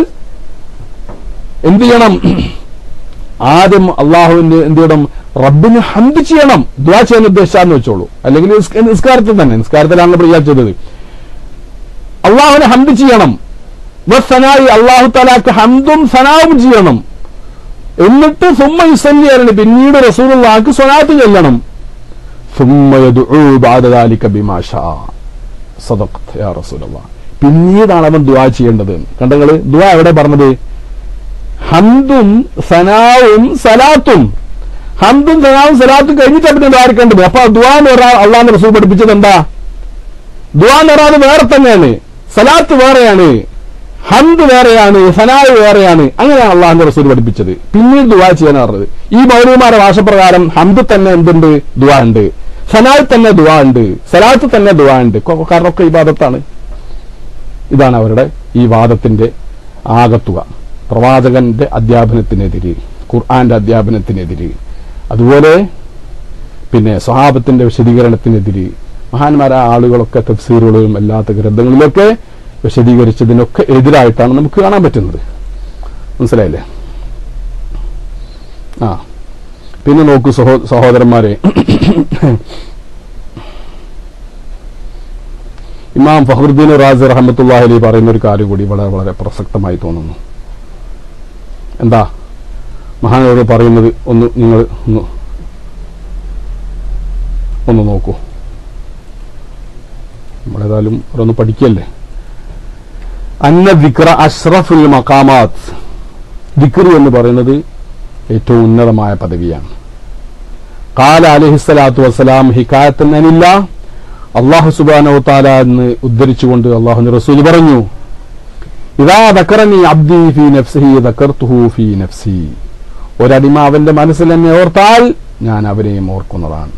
എന്ത് ചെയ്യണം ആദ്യം അള്ളാഹുവിന്റെ എന്ത് ചെയ്യണം റബ്ബിന് ഹന്ത് ചെയ്യണം ദ്വാ ചെയ്യാൻ ഉദ്ദേശിച്ചാന്ന് വെച്ചോളൂ അല്ലെങ്കിൽ നിസ്ക- നിസ്കാരത്തിൽ തന്നെ നിസ്കാരത്തിലാണ് പ്രിയ ചെയ്തത് അള്ളാഹുവിനെ ഹന്ത് ചെയ്യണം വസ്സനായി അള്ളാഹു തലാക്ക് ഹന്തും സനാവും ചെയ്യണം എന്നിട്ട് സുമ്മ യുസല്ലിയാണ് പിന്നീട് റസൂലുള്ളാഹിക്ക് സ്വലാത്ത് ചെല്ലണം സുമ്മ യദ്ഉ ബഅദ ദാലിക ബിമാ ഷാ സദഖ്ത യാ റസൂലല്ലാഹ് പിന്നീടാണ് അവൻ ദുആ ചെയ്യേണ്ടത് കണ്ടങ്ങള് ദുആ എവിടെ പറഞ്ഞത് ഹന്തും സനാവും സലാത്തും ഹന്തും സനാവും സലാത്തും കഴിഞ്ഞിട്ട് പിന്നെ ദ്വാരിക്കേണ്ടത് അപ്പൊ ദുആ എന്ന് പറഞ്ഞാൽ അള്ളാഹ് റസൂൽ പഠിപ്പിച്ചത് എന്താ ദുആ എന്ന് പറഞ്ഞാൽ വേറെ തന്നെയാണ് സലാത്ത് വേറെയാണ് ഹന്ത് വേറെയാണ് സനാവ് വേറെയാണ് അങ്ങനെയാണ് അള്ളാഹിന്റെ റസൂൽ പഠിപ്പിച്ചത് പിന്നീട് ദുആ ചെയ്യാനാണ് പറഞ്ഞത് ഈ മൗലവിമാരുടെ ഭാഷപ്രകാരം ഹന്ത് തന്നെ എന്തുണ്ട് ദുആ ഉണ്ട് സനാവ് തന്നെ ദുആ ഉണ്ട് സലാത്ത് തന്നെ ദുആ ഉണ്ട് കൊ- കാരണം ഒക്കെ ഇബാദത്താണ് ഇതാണ് അവരുടെ ഈ വാദത്തിന്റെ ആകത്തുക പ്രവാചകന്റെ അധ്യാപനത്തിനെതിരെ ഖുർആന്റെ അധ്യാപനത്തിനെതിരെ അതുപോലെ പിന്നെ സ്വഹാബത്തിന്റെ വിശദീകരണത്തിനെതിരെ മഹാന്മാരായ ആളുകളൊക്കെ തഫ്സീറുകളിലും അല്ലാത്ത ഗ്രന്ഥങ്ങളിലൊക്കെ വിശദീകരിച്ചതിനൊക്കെ എതിരായിട്ടാണ് നമുക്ക് കാണാൻ പറ്റുന്നത് മനസ്സിലായില്ലേ ആ പിന്നെ നോക്കൂ സഹോ സഹോദരന്മാരെ ഇമാം ഫഹറുദ്ദീൻ റാസി റഹമത്തുല്ലാഹി അലി പറയുന്ന ഒരു കാര്യം കൂടി വളരെ വളരെ പ്രസക്തമായി തോന്നുന്നു എന്താ മഹാനോട് പറയുന്നത് ഒന്ന് നിങ്ങൾ ഒന്ന് ഒന്ന് നോക്കൂ നമ്മളേതായാലും ഓരോന്ന് പഠിക്കല്ലേ അന്ന ദിക്ര അഷ്റഫുൽ മക്കാമാത്ത് ദിക്ർ എന്ന് പറയുന്നത് ഏറ്റവും ഉന്നതമായ പദവിയാണ് കാല അലഹിസ്സലാത്തു വസ്സലാം ഹിക്കായത്തൻ അനില്ല അള്ളാഹു സുബാനോ താല എന്ന് ഉദ്ധരിച്ചുകൊണ്ട് അള്ളാഹു റസൂൽ പറഞ്ഞു ഇതാ ദക്കറനി അബ്ദി ഫി നഫ്സിഹി ദക്കർത്തുഹു ഫി നഫ്സി ഒരടിമ അവന്റെ മനസ്സിൽ എന്നെ ഓർത്താൽ ഞാൻ അവനെയും ഓർക്കുന്നതാണ്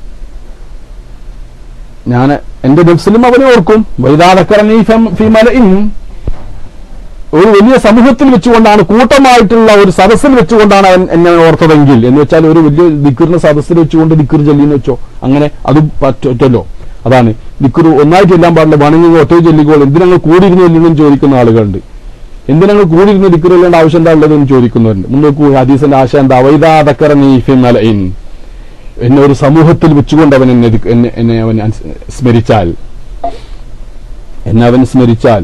ഞാൻ എന്റെ നഫ്സിലും അവനെ ഓർക്കും വൈദാ ദക്കറനി ഫം- ഫി മലഇൻ ഒരു വലിയ സമൂഹത്തിൽ വെച്ചുകൊണ്ടാണ് കൂട്ടമായിട്ടുള്ള ഒരു സദസ്സിൽ വെച്ചുകൊണ്ടാണ് അവൻ എന്നെ ഓർത്തതെങ്കിൽ എന്ന് വെച്ചാൽ ഒരു വലിയ ദിക്കറിന്റെ സദസ്സിൽ വെച്ചുകൊണ്ട് ദിക്കർ ചൊല്ലിന്ന് വെച്ചോ അങ്ങനെ അത് പറ്റല്ലോ അതാണ് ദിക്കർ ഒന്നായിട്ട് ചെല്ലാൻ പാടില്ല വേണമെങ്കിൽ ഒറ്റ ചൊല്ലിക്കോൾ എന്തിനങ്ങൾ കൂടിയിരുന്ന് ചൊല്ലുന്നു ചോദിക്കുന്ന ആളുകളുണ്ട് എന്തിനങ്ങൾ കൂടിയിരുന്ന് ദിക്കർ ചൊല്ലേണ്ട ആവശ്യം എന്താ ഉള്ളതെന്ന് ചോദിക്കുന്നവരുണ്ട് മുന്നോക്ക് ഹദീസിന്റെ ആശയം എന്താ വൈദാദക്കറ നീഫിൻ എന്നെ ഒരു സമൂഹത്തിൽ വെച്ചുകൊണ്ട് അവൻ എന്നെ ദിക്ക്- എന്നെ എന്നെ അവൻ അൻസ് സ്മരിച്ചാൽ എന്നെ അവൻ സ്മരിച്ചാൽ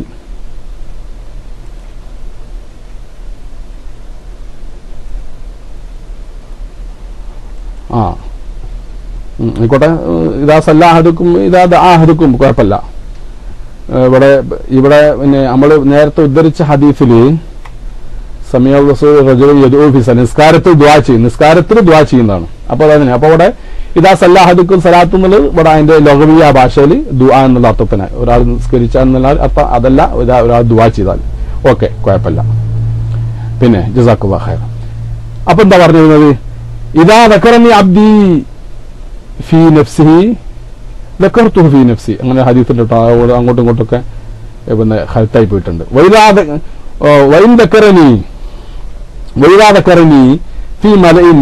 ആ ഉം, ആയിക്കോട്ടെ ഏഹ് ഇതാ സല്ലാഹദുക്കും ഇതാ ദാഹദുക്കും കുഴപ്പമില്ല ഏഹ് ഇവിടെ ഇവിടെ പിന്നെ നമ്മൾ നേരത്തെ ഉദ്ധരിച്ച ഹദീഫില് സമയ റജുൽ യദൂഫിസ നിസ്കാരത്തിൽ ദ്വാ ചെയ്യും നിസ്കാരത്തിൽ ദ്വാ ചെയ്യുന്നതാണ് അപ്പൊ അതന്നെ അപ്പൊ ഇവിടെ ഇതാ സല്ലാഹദുക്കും സലാത്ത് എന്നുള്ളത് ഇവിടെ അതിന്റെ ലോകവീയ ഭാഷയിൽ ദുആ എന്നുള്ള അർത്ഥത്തിന് ഒരാൾ നിസ്കരിച്ചാൽ എന്നുള്ള അർത്ഥം അതല്ല ഇതാ ഒരാൾ ദുആ ചെയ്താൽ ഓക്കെ കുഴപ്പമില്ല പിന്നെ ജസാഖുല്ലാ ഖൈർ അപ്പൊ എന്താ പറഞ്ഞിരുന്നത് ഇതാ ദക്കറനി അബ്ദി ഫി നഫ്സിഹി ദക്കർത്തുഹു ഫി നഫ്സി അങ്ങനെ ഹദീസിൽ അങ്ങോട്ടും ഇങ്ങോട്ടൊക്കെ ഏ, പിന്നെ ഹൽത്തായി പോയിട്ടുണ്ട് വൈരാദ വൈൻ ദക്കറനി വൈരാ ദക്കറനി ഫി മലയിൻ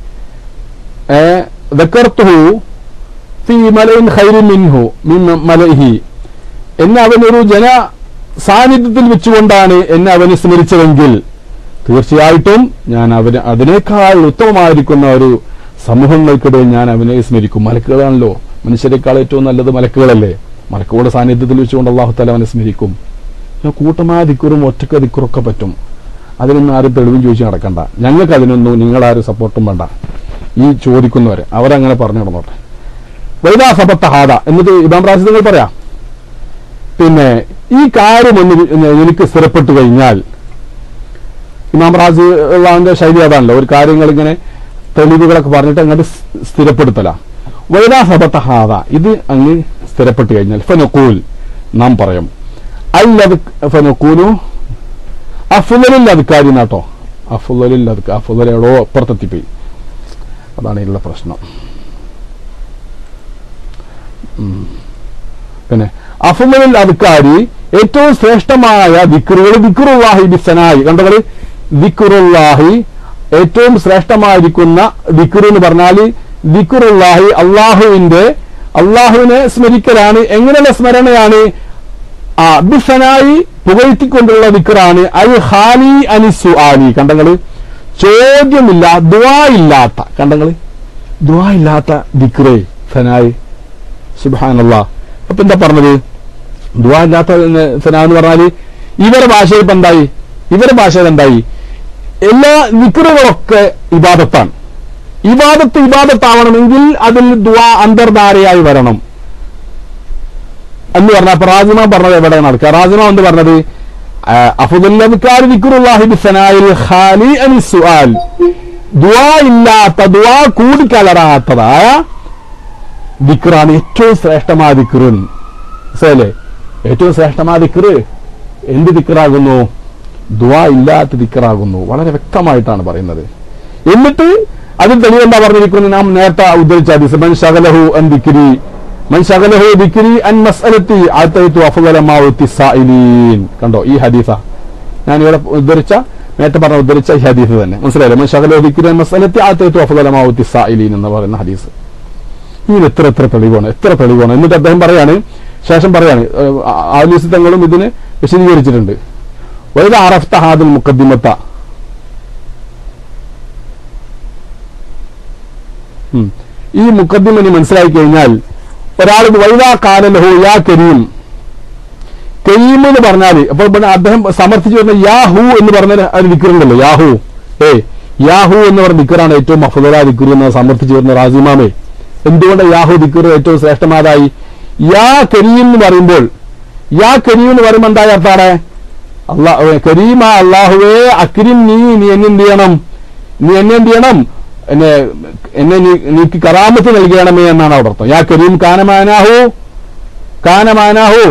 ദക്കർത്തുഹു ഫി മലയിൻ ഖൈറിൻ മിൻഹു മിൻ മലഇഹി എന്നെ അവൻ ഒരു ജന സാന്നിധ്യത്തിൽ വെച്ചുകൊണ്ടാണ് എന്നെ അവന് സ്മരിച്ചതെങ്കിൽ തീർച്ചയായിട്ടും ഞാൻ അവന് അതിനേക്കാൾ ഉത്തമമായിരിക്കുന്ന ഒരു സമൂഹങ്ങൾക്കിടയിൽ ഞാൻ അവനെ സ്മരിക്കും മലക്കുകളാണല്ലോ മനുഷ്യരെക്കാൾ ഏറ്റവും നല്ലത് മലക്കുകളല്ലേ മലക്കുകളുടെ സാന്നിധ്യത്തിൽ വെച്ചുകൊണ്ട് അള്ളാഹു തല അവനെ സ്മരിക്കും പിന്നെ കൂട്ടമായ ദിക്കുറും ഒറ്റക്ക ദിക്കുറൊക്കെ പറ്റും അതിനൊന്നും ആരും തെളിവും ചോദിച്ച് നടക്കണ്ട ഞങ്ങൾക്ക് അതിനൊന്നും നിങ്ങളാരും സപ്പോർട്ടും വേണ്ട ഈ ചോദിക്കുന്നവരെ അവരങ്ങനെ പറഞ്ഞു നടന്നോട്ടെ വൈദാ സബത്ത ഹാദ എന്നിട്ട് ഇമാം റാസിദ് നിങ്ങൾ പറയാം പിന്നെ ഈ കാര്യം ഒന്ന് എനിക്ക് സ്ഥിരപ്പെട്ടു കഴിഞ്ഞാൽ ഇമാം റാസി ഉള്ളതിന്റെ ശൈലി അതാണല്ലോ ഒരു കാര്യങ്ങൾ ഇങ്ങനെ തെളിവുകളൊക്കെ പറഞ്ഞിട്ട് അങ്ങോട്ട് സ് സ്ഥിരപ്പെടുത്തല വൈദാ സബത്ത ഹാദ ഇത് അങ്ങ് സ്ഥിരപ്പെട്ടു കഴിഞ്ഞാൽ ഫനക്കൂൽ നാം പറയും അല്ലത് ഫനക്കൂലു അഫുദലിൽ അധികാരി എന്നാട്ടോ അഫുദലിൽ അധിക അഫുദലെടോ അപ്പുറത്തെത്തിപ്പോയി അതാണ് ഇതിലുള്ള പ്രശ്നം ഉം. പിന്നെ അഫുദലിൽ അധികാരി ഏറ്റവും ശ്രേഷ്ഠമായ ദിക്റുകൾ ദിക്റുല്ലാഹി ബിസനായി കണ്ടത് ദിക്റുല്ലാഹി ഏറ്റവും ശ്രേഷ്ഠമായിരിക്കുന്ന ദിക്റ് എന്ന് പറഞ്ഞാൽ ദിക്റുല്ലാഹി അള്ളാഹുവിന്റെ അള്ളാഹുവിനെ സ്മരിക്കലാണ് എങ്ങനെയുള്ള സ്മരണയാണ് ആ ബിസനായി പുകഴ്ത്തിക്കൊണ്ടുള്ള ദിക്റാണ് അൽ ഹാലി അനിസു ആലി കണ്ടങ്ങള് ചോദ്യമില്ല ദുവാ ഇല്ലാത്ത കണ്ടങ്ങള് ദുവാ ഇല്ലാത്ത ദിക്റേ സനായി സുബാനല്ല അപ്പൊ എന്താ പറഞ്ഞത് ദുവാ ഇല്ലാത്ത സന എന്ന് പറഞ്ഞാല് ഇവരെ ഭാഷയിൽ ഇപ്പൊ എന്തായി ഇവരെ ഭാഷയിൽ എന്തായി എല്ലാ നിക്കറുകളൊക്കെ ഇബാദത്താണ് ഇബാദത്ത് ഇബാദത്താവണമെങ്കിൽ അതിൽ ദുവാ അന്തർധാരയായി വരണം എന്ന് പറഞ്ഞ അപ്പൊ റാജിമ പറഞ്ഞത് എവിടെ നടക്കുക റാജിമ എന്ന് പറഞ്ഞത് അഫുദുല്ലാഹി ഖാലി അനി സുആൽ ദുആ ഇല്ലാത്ത ദുആ കൂടിക്കലരാത്തതായ ദിക്റാണ് ഏറ്റവും ശ്രേഷ്ഠമായ ദിക്റ് മനസ്സിലല്ലേ ഏറ്റവും ശ്രേഷ്ഠമായ ദിക്റ് എന്ത് ദിക്റാകുന്നു ദുആ ഇല്ലാത്ത ദിക്റാകുന്നു വളരെ വ്യക്തമായിട്ടാണ് പറയുന്നത് എന്നിട്ട് അതിൽ തെളിവ് എന്താ പറഞ്ഞിരിക്കുന്നത് നാം നേരത്തെ ഉദ്ധരിച്ച ഹദീസ് മൻ ശഗലഹു അൻ ദിക്രി മൻ ശഗലഹു ദിക്രി അൻ മസ്അലത്തി ആതൈതു അഫ്ളല മാ ഉത്തിസായിലീൻ കണ്ടോ ഈ ഹദീസ ഞാൻ ഇവിടെ ഉദ്ധരിച്ച നേരത്തെ പറഞ്ഞ ഉദ്ധരിച്ച ഈ ഹദീസ് തന്നെ മനസ്സിലായില്ലേ മൻ ശഗലഹു ദിക്രി അൻ മസ്അലത്തി ആതൈതു അഫ്ളല മാ ഉത്തിസായിലീൻ എന്ന് പറയുന്ന ഹദീസ് ഇതിന് എത്ര എത്ര തെളിവാണ് എത്ര തെളിവാണ് എന്നിട്ട് അദ്ദേഹം പറയാണ് ശേഷം പറയാണ് ആലീസ് തങ്ങളും ഇതിന് വിശദീകരിച്ചിട്ടുണ്ട് വൈദ അറഫ്ത ഹാദുൽ മുഖദ്ദിമത്ത ഉം. ഈ മുഖദ്ദിമ നീ മനസ്സിലാക്കി കഴിഞ്ഞാൽ ഒരാൾ വൈദാ കാലലഹു യാ കരീം കരീം എന്ന് പറഞ്ഞാല് അപ്പോൾ ഇവിടെ അദ്ദേഹം സമർത്ഥിച്ചു വരുന്ന യാഹു എന്ന് പറഞ്ഞ ഒരു ദിക്കറുണ്ടല്ലോ യാഹു ഏ യാഹു എന്ന് പറഞ്ഞ ദിക്കറാണ് ഏറ്റവും അഫുദല ദിക്കർ എന്ന് സമർത്ഥിച്ചു വരുന്ന റാസിമാമേ എന്തുകൊണ്ട് യാഹു ദിക്കർ ഏറ്റവും ശ്രേഷ്ഠമാതായി യാ കരീം എന്ന് പറയുമ്പോൾ യാ കരീം എന്ന് പറയുമ്പോൾ എന്തായ അർത്ഥാണ് അള്ളാ കരീമ അള്ളാഹുവേ അക്രീം നീ നീ എന്നെ എന്ത് ചെയ്യണം നീ എന്നെ എന്ത് ചെയ്യണം എന്നെ എന്നെ നീ നീക്ക് കറാമത്ത് നൽകണമേ എന്നാണ് അവിടെ അർത്ഥം യാ കരീം കാനമാനാഹു കാനമാനാഹു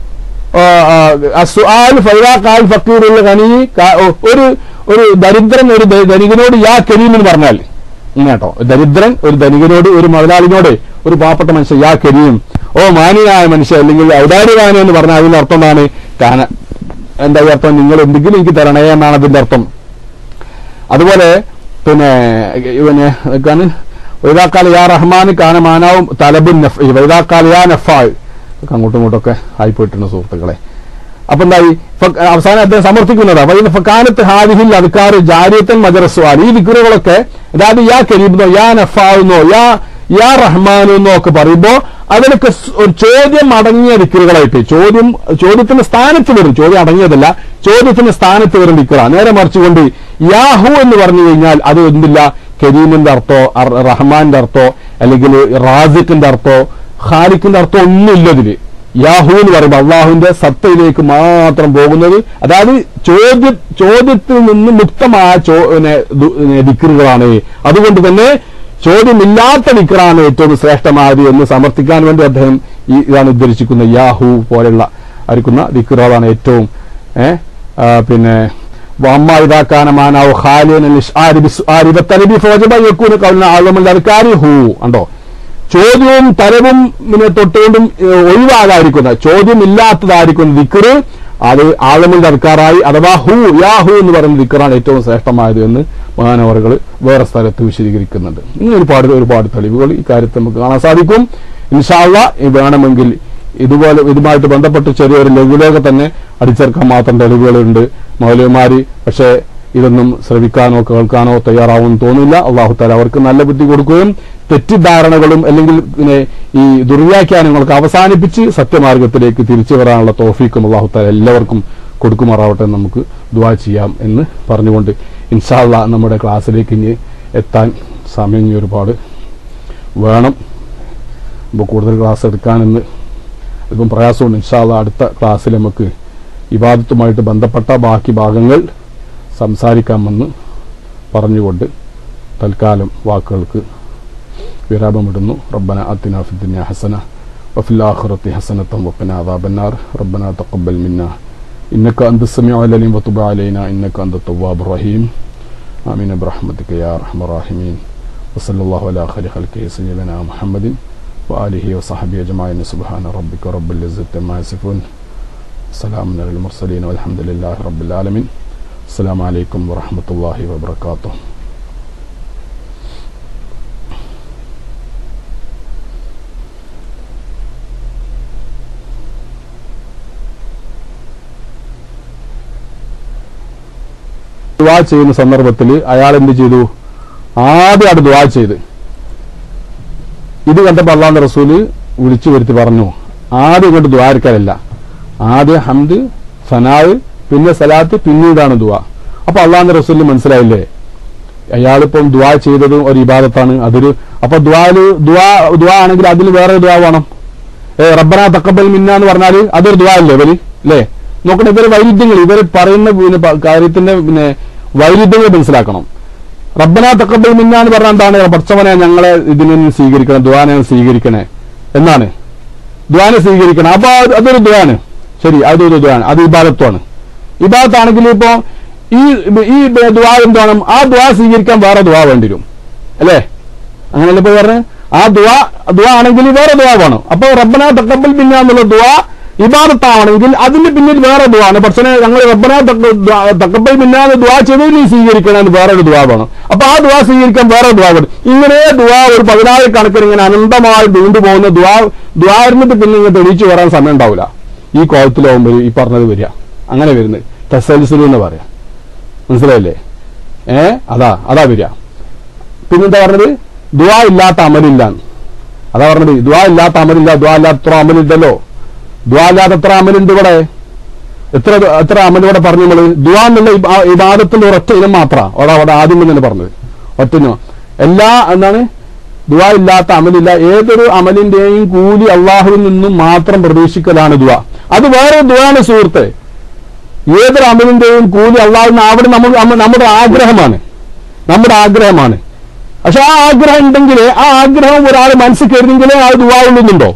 അസുആൽ ഫൈറാഖാൽ ഫക്കീറുൽ ഖനി കാ- ഓ, ഒരു ഒരു ദരിദ്രൻ ഒരു ധ- ധനികനോട് യാ കരീം എന്ന് പറഞ്ഞാൽ ഇങ്ങനെ കേട്ടോ ഒരു ദരിദ്രൻ ഒരു ധനികനോട് ഒരു മുതലാളിനോട് ഒരു പാവപ്പെട്ട മനുഷ്യൻ യാ കരീം ഓ മാനിയായ മനുഷ്യൻ അല്ലെങ്കിൽ ഔദാര്യവാന എന്ന് പറഞ്ഞാൽ അതിന്റെ അർത്ഥം എന്താണ് കാന എന്താ ഈ അർത്ഥം നിങ്ങൾ എന്തെങ്കിലും എനിക്ക് തരണേ എന്നാണ് അതിന്റെ അർത്ഥം അതുപോലെ പിന്നെ ഇവന് എന്താണ് വൈതാക്കാൽ യാ റഹ്മാൻ കാന മാനാവും തലബുൻ നഫ് വൈതാക്കാൽ യാ നഫാൾ ഒക്കെ അങ്ങോട്ടും ഇങ്ങോട്ടൊക്കെ ആയിപ്പോയിട്ടുണ്ട് സുഹൃത്തുക്കളെ അപ്പൊ എന്തായി ഫ- അവസാനം അദ്ദേഹം സമർത്ഥിക്കുന്നത് വൈദ ഫക്കാലത്ത് ഹാദിഹിൽ അധികാർ ജാരിയത്തൻ മജറസ്വാൽ ഈ വിഗ്രഹങ്ങളൊക്കെ അതായത് യാ കരീബെന്നോ യാ നഫാവുന്നോ യാ യാ റഹ്മാനെന്നോ ഒക്കെ പറയുമ്പോ അതിനൊക്കെ സ് ഒരു ചോദ്യം അടങ്ങിയ ദിക്കറുകളായിട്ട് ചോദ്യം ചോദ്യത്തിന്റെ സ്ഥാനത്ത് വരും ചോദ്യം അടങ്ങിയതല്ല ചോദ്യത്തിന്റെ സ്ഥാനത്ത് വരും ദിക്കറ നേരെ മറിച്ചുകൊണ്ട് യാഹു എന്ന് പറഞ്ഞു കഴിഞ്ഞാൽ അത് എന്തില്ല കരീമിന്റെ അർത്ഥോ അർ- റഹ്മാന്റെ അർത്ഥോ അല്ലെങ്കിൽ റാസിഖിന്റെ അർത്ഥോ ഖാലിഖിന്റെ അർത്ഥം ഒന്നുമില്ല ഇതില് യാഹു എന്ന് പറയുമ്പോൾ അള്ളാഹുവിന്റെ സത്തയിലേക്ക് മാത്രം പോകുന്നത് അതായത് ചോദ്യ ചോദ്യത്തിൽ നിന്ന് മുക്തമായ ചോ- പിന്നെ ദു- പിന്നെ ദിക്റുകളാണ് അതുകൊണ്ട് തന്നെ ചോദ്യമില്ലാത്ത ദിക്റാണ് ഏറ്റവും ശ്രേഷ്ഠമായത് എന്ന് സമർത്ഥിക്കാൻ വേണ്ടി അദ്ദേഹം ഈ ഇതാണ് ഉദ്ധരിച്ചിരിക്കുന്ന യാഹു പോലെയുള്ള അരിക്കുന്ന ദിക്റുകളാണ് ഏറ്റവും ഏ, ആ, പിന്നെ വമ്മ ഇതാക്കാനമാനാവു ഖാലിയൻ ലിശ്ആരി ബിസ്ആരി ബത്തലബി ഫവജബ യകൂന ഖൗലന അഅ്ലമുൽ അദ്കാരി ഹു ഉണ്ടോ ചോദ്യവും തരവും പിന്നെ തൊട്ടുകൊണ്ടും ഏഹ്, ഒഴിവാകാതിരിക്കുന്ന ചോദ്യമില്ലാത്തതായിരിക്കുന്ന ദിക്റ് അത് ആളമുൽ സർക്കാരായി അഥവാ ഹു യാ ഹു എന്ന് പറയുന്ന ദിക്റാണ് ഏറ്റവും ശ്രേഷ്ഠമായത് എന്ന് മഹാനവറുകൾ വേറെ സ്ഥലത്ത് വിശദീകരിക്കുന്നുണ്ട് ഇങ്ങനെ ഒരുപാട് ഒരുപാട് തെളിവുകൾ ഈ കാര്യത്തിൽ നമുക്ക് കാണാൻ സാധിക്കും ഇൻഷാള്ള വേണമെങ്കിൽ ഇതുപോലെ ഇതുമായിട്ട് ബന്ധപ്പെട്ട് ചെറിയൊരു ലഘുലേഖ തന്നെ അടിച്ചേർക്കാൻ മാത്രം തെളിവുകളുണ്ട് മൗലവിമാര് പക്ഷേ ഇതൊന്നും ശ്രവിക്കാനോ കേൾക്കാനോ തയ്യാറാവുമെന്ന് തോന്നില്ല അള്ളാഹു താല അവർക്ക് നല്ല ബുദ്ധി കൊടുക്കുകയും തെറ്റിദ്ധാരണകളും അല്ലെങ്കിൽ പിന്നെ ഈ ദുർവ്യാഖ്യാനങ്ങളൊക്കെ അവസാനിപ്പിച്ച് സത്യമാർഗത്തിലേക്ക് തിരിച്ചു വരാനുള്ള തോഫീക്കും അള്ളാഹു താല എല്ലാവർക്കും കൊടുക്കുമാറാവട്ടെ എന്ന് നമുക്ക് ദുവാ ചെയ്യാം എന്ന് പറഞ്ഞുകൊണ്ട് ഇൻഷാല്ല നമ്മുടെ ക്ലാസ്സിലേക്ക് ഇനി എത്താൻ സമയം ഇനി ഒരുപാട് വേണം അപ്പോൾ കൂടുതൽ ക്ലാസ് എടുക്കാനെന്ന് അല്പം പ്രയാസമുണ്ട് ഇൻഷാല്ല അടുത്ത ക്ലാസ്സിൽ നമുക്ക് ഇബാദത്തുമായിട്ട് ബന്ധപ്പെട്ട ബാക്കി ഭാഗങ്ങൾ സംസാരിക്കാമെന്ന് പറഞ്ഞുകൊണ്ട് തൽക്കാലം വാക്കുകൾക്ക് വിരാമമിടുന്നു റബ്ബന അത്തിന ഫിദ്ദുനിയ ഹസന വഫിൽ ആഖിറത്തി ഹസനത്തം വഖിന അദാബന്നാർ റബ്ബന തഖബ്ബൽ മിന്ന إنك أنت السميع العليم وتب علينا إنك أنت التواب الرحيم آمين برحمتك يا أرحم الراحمين وصلى الله على خير خلقه سيدنا محمد وآله وصحبه أجمعين سبحان ربك رب العزة عما يصفون سلام على المرسلين والحمد لله رب العالمين السلام عليكم ورحمة الله وبركاته ദുവാ ചെയ്യുന്ന സന്ദർഭത്തിൽ അയാൾ എന്ത് ചെയ്തു ആദ്യം അവിടെ ദുവാ ചെയ്ത് ഇത് കണ്ടപ്പോൾ അള്ളാഹുന്റെ റസൂല് വിളിച്ചു വരുത്തി പറഞ്ഞു ആദ്യം ഇങ്ങോട്ട് ദ്വാരക്കാരല്ല ആദ്യം ഹംദ് സനാവ് പിന്നെ സലാത്ത് പിന്നീടാണ് ദുവ അപ്പൊ അള്ളാഹുന്റെ റസൂലിന് മനസ്സിലായില്ലേ അയാളിപ്പം ദുവാ ചെയ്തതും ഒരു ഇബാദത്താണ് അതൊരു അപ്പൊ ദ്വാല് ദുവാ ദുവാ ആണെങ്കിൽ അതിൽ വേറെ ദുവാ വേണം ഏ റബ്ബന തക്കബൽ മിന്ന എന്ന് പറഞ്ഞാൽ അതൊരു ദുവാ അല്ലേ ഇവര് അല്ലേ നോക്കട്ടെ ഇവര് വൈരുദ്ധ്യങ്ങൾ ഇവർ പറയുന്ന പിന്നെ പ- കാര്യത്തിന്റെ പിന്നെ വൈരുദ്ധ്യങ്ങൾ മനസ്സിലാക്കണം റബ്ബന തക്കബൽ മിന്ന എന്ന് പറഞ്ഞാൽ എന്താണ് പഠിച്ചവനെ ഞങ്ങളെ ഇതിനെ നീ സ്വീകരിക്കണം ദ്വാനെ സ്വീകരിക്കണേ എന്നാണ് ദ്വാനെ സ്വീകരിക്കണം അപ്പൊ അത് അതൊരു ദ്വാന് ശരി അതൊരു ദ്വാന് അത് ഇബാദത്വമാണ് ഇബാദത്താണെങ്കിൽ ഇപ്പോ ഈ ഈ ദ്വാ എന്താണ് ആ ദ്വാ സ്വീകരിക്കാൻ വേറെ ദ്വാ വേണ്ടി വരും അല്ലേ അങ്ങനെയല്ലേ ഇപ്പൊ പറഞ്ഞത് ആ ദുവാ ദുവാ ആണെങ്കിൽ വേറെ ദുവാ വേണം അപ്പൊ റബ്ബന തക്കബൽ പിന്ന എന്നുള്ള ദുവാ ഇബാദത്താണെങ്കിൽ അതിന്റെ പിന്നിൽ വേറെ ദുവാണ് പക്ഷേ ഞങ്ങൾ റബ്ബന തക്കബൽ പിന്നാന്ന് ദുവാ ചെയ്ത് നീ സ്വീകരിക്കണം വേറൊരു ദുവാ വേണം അപ്പൊ ആ ദുവാ സ്വീകരിക്കാൻ വേറെ ദുവാ വേണം ഇങ്ങനെ ദുവാ ഒരു പതിനായിരം കണക്കിന് ഇങ്ങനെ അനന്തമായി നീണ്ടു പോകുന്ന ദുവാ ദുവാ ഇരുന്നിട്ട് പിന്നെ ഇങ്ങോട്ട് എണീച്ചു വരാൻ സമയം ഉണ്ടാവില്ല ഈ കോലത്തിലാവുമ്പോൾ ഈ പറഞ്ഞത് വരിക അങ്ങനെ വരുന്നത് തസൽസുലു എന്ന് പറയാം മനസ്സിലായില്ലേ ഏ അതാ അതാ വരിക പിന്നെന്താ പറഞ്ഞത് ദുവാ ഇല്ലാത്ത അമലില്ല അതാ പറഞ്ഞത് ദുവാ ഇല്ലാത്ത അമലില്ല ദുവാ ഇല്ലാത്ത എത്ര അമലില്ലല്ലോ ദുവാ ഇല്ലാത്ത എത്ര അമലുണ്ട് ഇവിടെ എത്ര എത്ര അമൽ ഇവിടെ പറഞ്ഞു നമ്മള് ദുവാ എന്നുള്ള ഇബാ- ഇബാദത്തിന്റെ ഒരൊറ്റ ഇനം മാത്ര അവിടെ അവിടെ ആദ്യം തന്നെ പറഞ്ഞത് ഒറ്റ ഇനം എല്ലാ എന്താണ് ദുവാ ഇല്ലാത്ത അമലില്ല ഏതൊരു അമലിന്റെയും കൂലി അള്ളാഹുവിൽ നിന്നും മാത്രം പ്രതീക്ഷിക്കലാണ് ദുവാ അത് വേറെ ദുവാണ് സുഹൃത്തെ ഏതൊരു അമലിന്റെയും കൂലി അള്ളാഹുവിന് അവിടെ നമ്മൾ നമ്മ- നമ്മുടെ ആഗ്രഹമാണ് നമ്മുടെ ആഗ്രഹമാണ് പക്ഷെ ആ ആഗ്രഹം ഉണ്ടെങ്കിൽ ആ ആഗ്രഹം ഒരാൾ മനസ്സിൽ കരുതെങ്കിലേ ആ ദുവാ ഉള്ളുന്നുണ്ടോ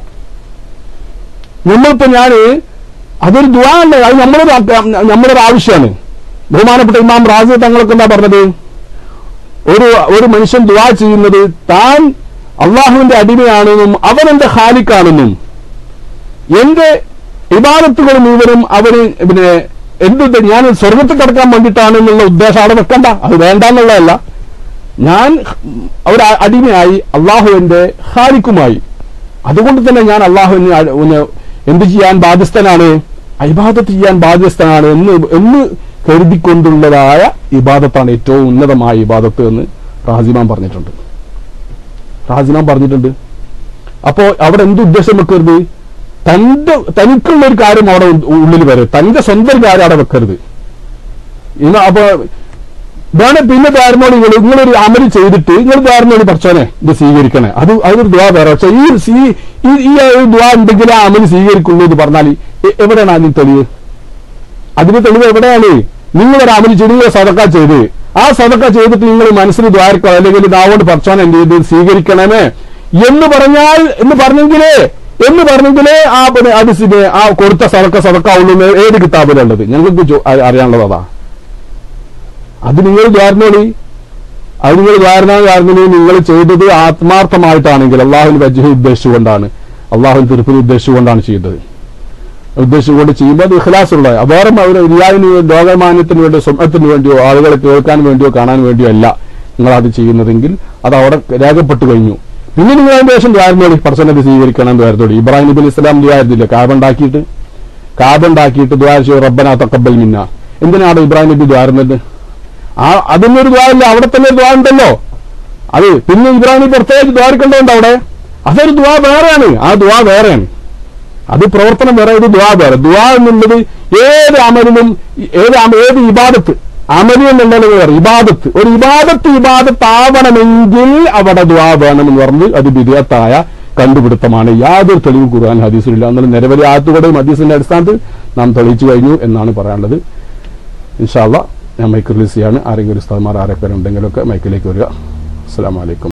നമ്മളിപ്പോ ഞാന് അതൊരു ദുവാ അല്ല അത് നമ്മളൊരു ആ- നമ്മളൊരു ആവശ്യമാണ് ബഹുമാനപ്പെട്ട ഇമാം റാസി തങ്ങളൊക്കെ എന്താ പറഞ്ഞത് ഒരു ഒരു മനുഷ്യൻ ദുവാ ചെയ്യുന്നത് താൻ അള്ളാഹുവിന്റെ അടിമയാണെന്നും അവൻ എന്റെ ഹാലിക്കാണെന്നും എന്റെ ഇബാദത്തുകൾ മുഴുവനും അവന് പിന്നെ എന്ത് ഞാൻ സ്വർഗത്തിൽ കിടക്കാൻ വേണ്ടിയിട്ടാണ് എന്നുള്ള ഉദ്ദേശം അവിടെ വെക്കണ്ട അത് വേണ്ട എന്നുള്ളതല്ല ഞാൻ ഒരു അടിമയായി അള്ളാഹുവിന്റെ ഹാലിക്കുമായി അതുകൊണ്ട് തന്നെ ഞാൻ അള്ളാഹുവിന് അ- ഒന്ന് എന്ത് ചെയ്യാൻ ബാധ്യസ്ഥനാണ് ഇബാദത്ത് ചെയ്യാൻ ബാധ്യസ്ഥനാണ് എന്ന് എന്ന് കരുതിക്കൊണ്ടുള്ളതായ ഇബാദത്താണ് ഏറ്റവും ഉന്നതമായ ഇബാദത്ത് എന്ന് റാസിമാൻ പറഞ്ഞിട്ടുണ്ട് റാസിമാൻ പറഞ്ഞിട്ടുണ്ട് അപ്പോ അവിടെ എന്ത് ഉദ്ദേശം വെക്കരുത് തന്റെ തനിക്കുള്ള ഒരു കാര്യം അവിടെ ഉ- ഉള്ളിൽ വരരുത് തന്റെ സ്വന്തം കാര്യം അവിടെ വെക്കരുത് ഇന്ന് അപ്പൊ വേണേ പിന്നെ ധാരണോട് നിങ്ങൾ നിങ്ങളൊരു അമല് ചെയ്തിട്ട് നിങ്ങൾ ധാരണോട് പഠിച്ചോനെ ഇത് സ്വീകരിക്കണേ അത് അതൊരു ദ്വാ വേറെ പക്ഷെ ഈ സീ- ഈ ഈ ഒരു ദ്വാ ഉണ്ടെങ്കിൽ ആ അമല് സ്വീകരിക്കുള്ളൂ എന്ന് പറഞ്ഞാൽ എ- എവിടെയാണ് അതിന് തെളിവ് അതിന് തെളിവ് എവിടെയാണ് നിങ്ങൾ ഒരു അമല് ചെറിയ സതക്ക ചെയ്ത് ആ സതക്ക ചെയ്തിട്ട് നിങ്ങൾ മനസ്സിൽ ദ്വാരക്കോ അല്ലെങ്കിൽ നാവോട് പറിച്ചാൻ എന്ത് ചെയ്ത് സ്വീകരിക്കണമേ എന്ന് പറഞ്ഞാൽ എന്ന് പറഞ്ഞെങ്കിലേ എന്ന് പറഞ്ഞെങ്കിലേ ആ പിന്നെ അത് സി- ആ കൊടുത്ത സതക്ക സതക്കാവുള്ളൂ എന്ന് ഏത് കിതാബിലുള്ളത് ഞങ്ങൾക്ക് ചോ- അ- അറിയാനുള്ളത് അതാ അത് നിങ്ങൾ ദ്വാരണോളി അത് നിങ്ങൾ ധാരണ കാരണം നിങ്ങൾ ചെയ്തത് ആത്മാർത്ഥമായിട്ടാണെങ്കിൽ അള്ളാഹുവിന് വജ്ഹ ഉദ്ദേശിച്ചുകൊണ്ടാണ് അള്ളാഹുവിന് തിരുപ്പതി ഉദ്ദേശിച്ചുകൊണ്ടാണ് ചെയ്തത് ഉദ്ദേശിച്ചുകൊണ്ട് ചെയ്യുമ്പോൾ അത് ഇഖ്ലാസുള്ള വേറെ ഒരു റിയാവിന് ലോകമാന്യത്തിന് വേണ്ടിയോ സ്വപ്നത്തിന് വേണ്ടിയോ ആളുകളെ കേൾക്കാൻ വേണ്ടിയോ കാണാൻ വേണ്ടിയോ അല്ല നിങ്ങൾ അത് ചെയ്യുന്നതെങ്കിൽ അത് അവിടെ രേഖപ്പെട്ടു കഴിഞ്ഞു പിന്നെ നിങ്ങൾ അതിന്റെ ശേഷം ദ്വാരത്തോടി പർസനത് സ്വീകരിക്കണം ദ്വാരത്തോടി ഇബ്രാഹിം നബി അലൈഹി ഇസ്ലാം ദ്വാരത്തില്ല കാബ് ഉണ്ടാക്കിയിട്ട് കാബ് ഉണ്ടാക്കിയിട്ട് ദ്വാര ചെയ്യും റബ്ബന തക്കബൽ മിന്ന എന്തിനാണ് ഇബ്രാഹിം നബി ദ്വാരുന്നത് ആ അതിനൊരു ദ്വാരമില്ല അവിടെ തന്നെ ഒരു ദ്വാ ഉണ്ടല്ലോ അത് പിന്നെ ഇബ്രാഹിം നബി പ്രത്യേകിച്ച് ദ്വാരിക്കേണ്ടതുണ്ട് അവിടെ അതൊരു ദ്വാ വേറെയാണ് ആ ദ്വാ വേറെയാണ് അത് പ്രവർത്തനം വേറെ ഇത് ദ്വാ വേറെ ദ്വാ എന്നുള്ളത് ഏത് അമലിലും ഏത് അമ- ഏത് ഇബാദത്ത് അമലി എന്നുള്ളത് വേറെ ഇബാദത്ത് ഒരു ഇബാദത്ത് ഇബാദത്ത് ആവണമെങ്കിൽ അവിടെ ദ്വാ വേണമെന്ന് പറഞ്ഞ് അത് വിധേയത്തായ കണ്ടുപിടുത്തമാണ് യാതൊരു തെളിവ് ഖുർആൻ ഹദീസിലില്ല എന്നുള്ള നിരവധി ആത്തുകളുടെയും ഹദീസിന്റെ അടിസ്ഥാനത്തിൽ നാം തെളിയിച്ചു കഴിഞ്ഞു എന്നാണ് പറയാനുള്ളത് ഇൻഷാല്ല ഞാൻ മൈക്ക് റിലീസ് ചെയ്യാണ് ആരെങ്കിലും ഒരു ഉസ്താദ്മാർ ആരൊക്കെ ഉണ്ടെങ്കിലൊക്കെ മൈക്കിലേക്ക് വരിക അസ്സാം വലൈക്കും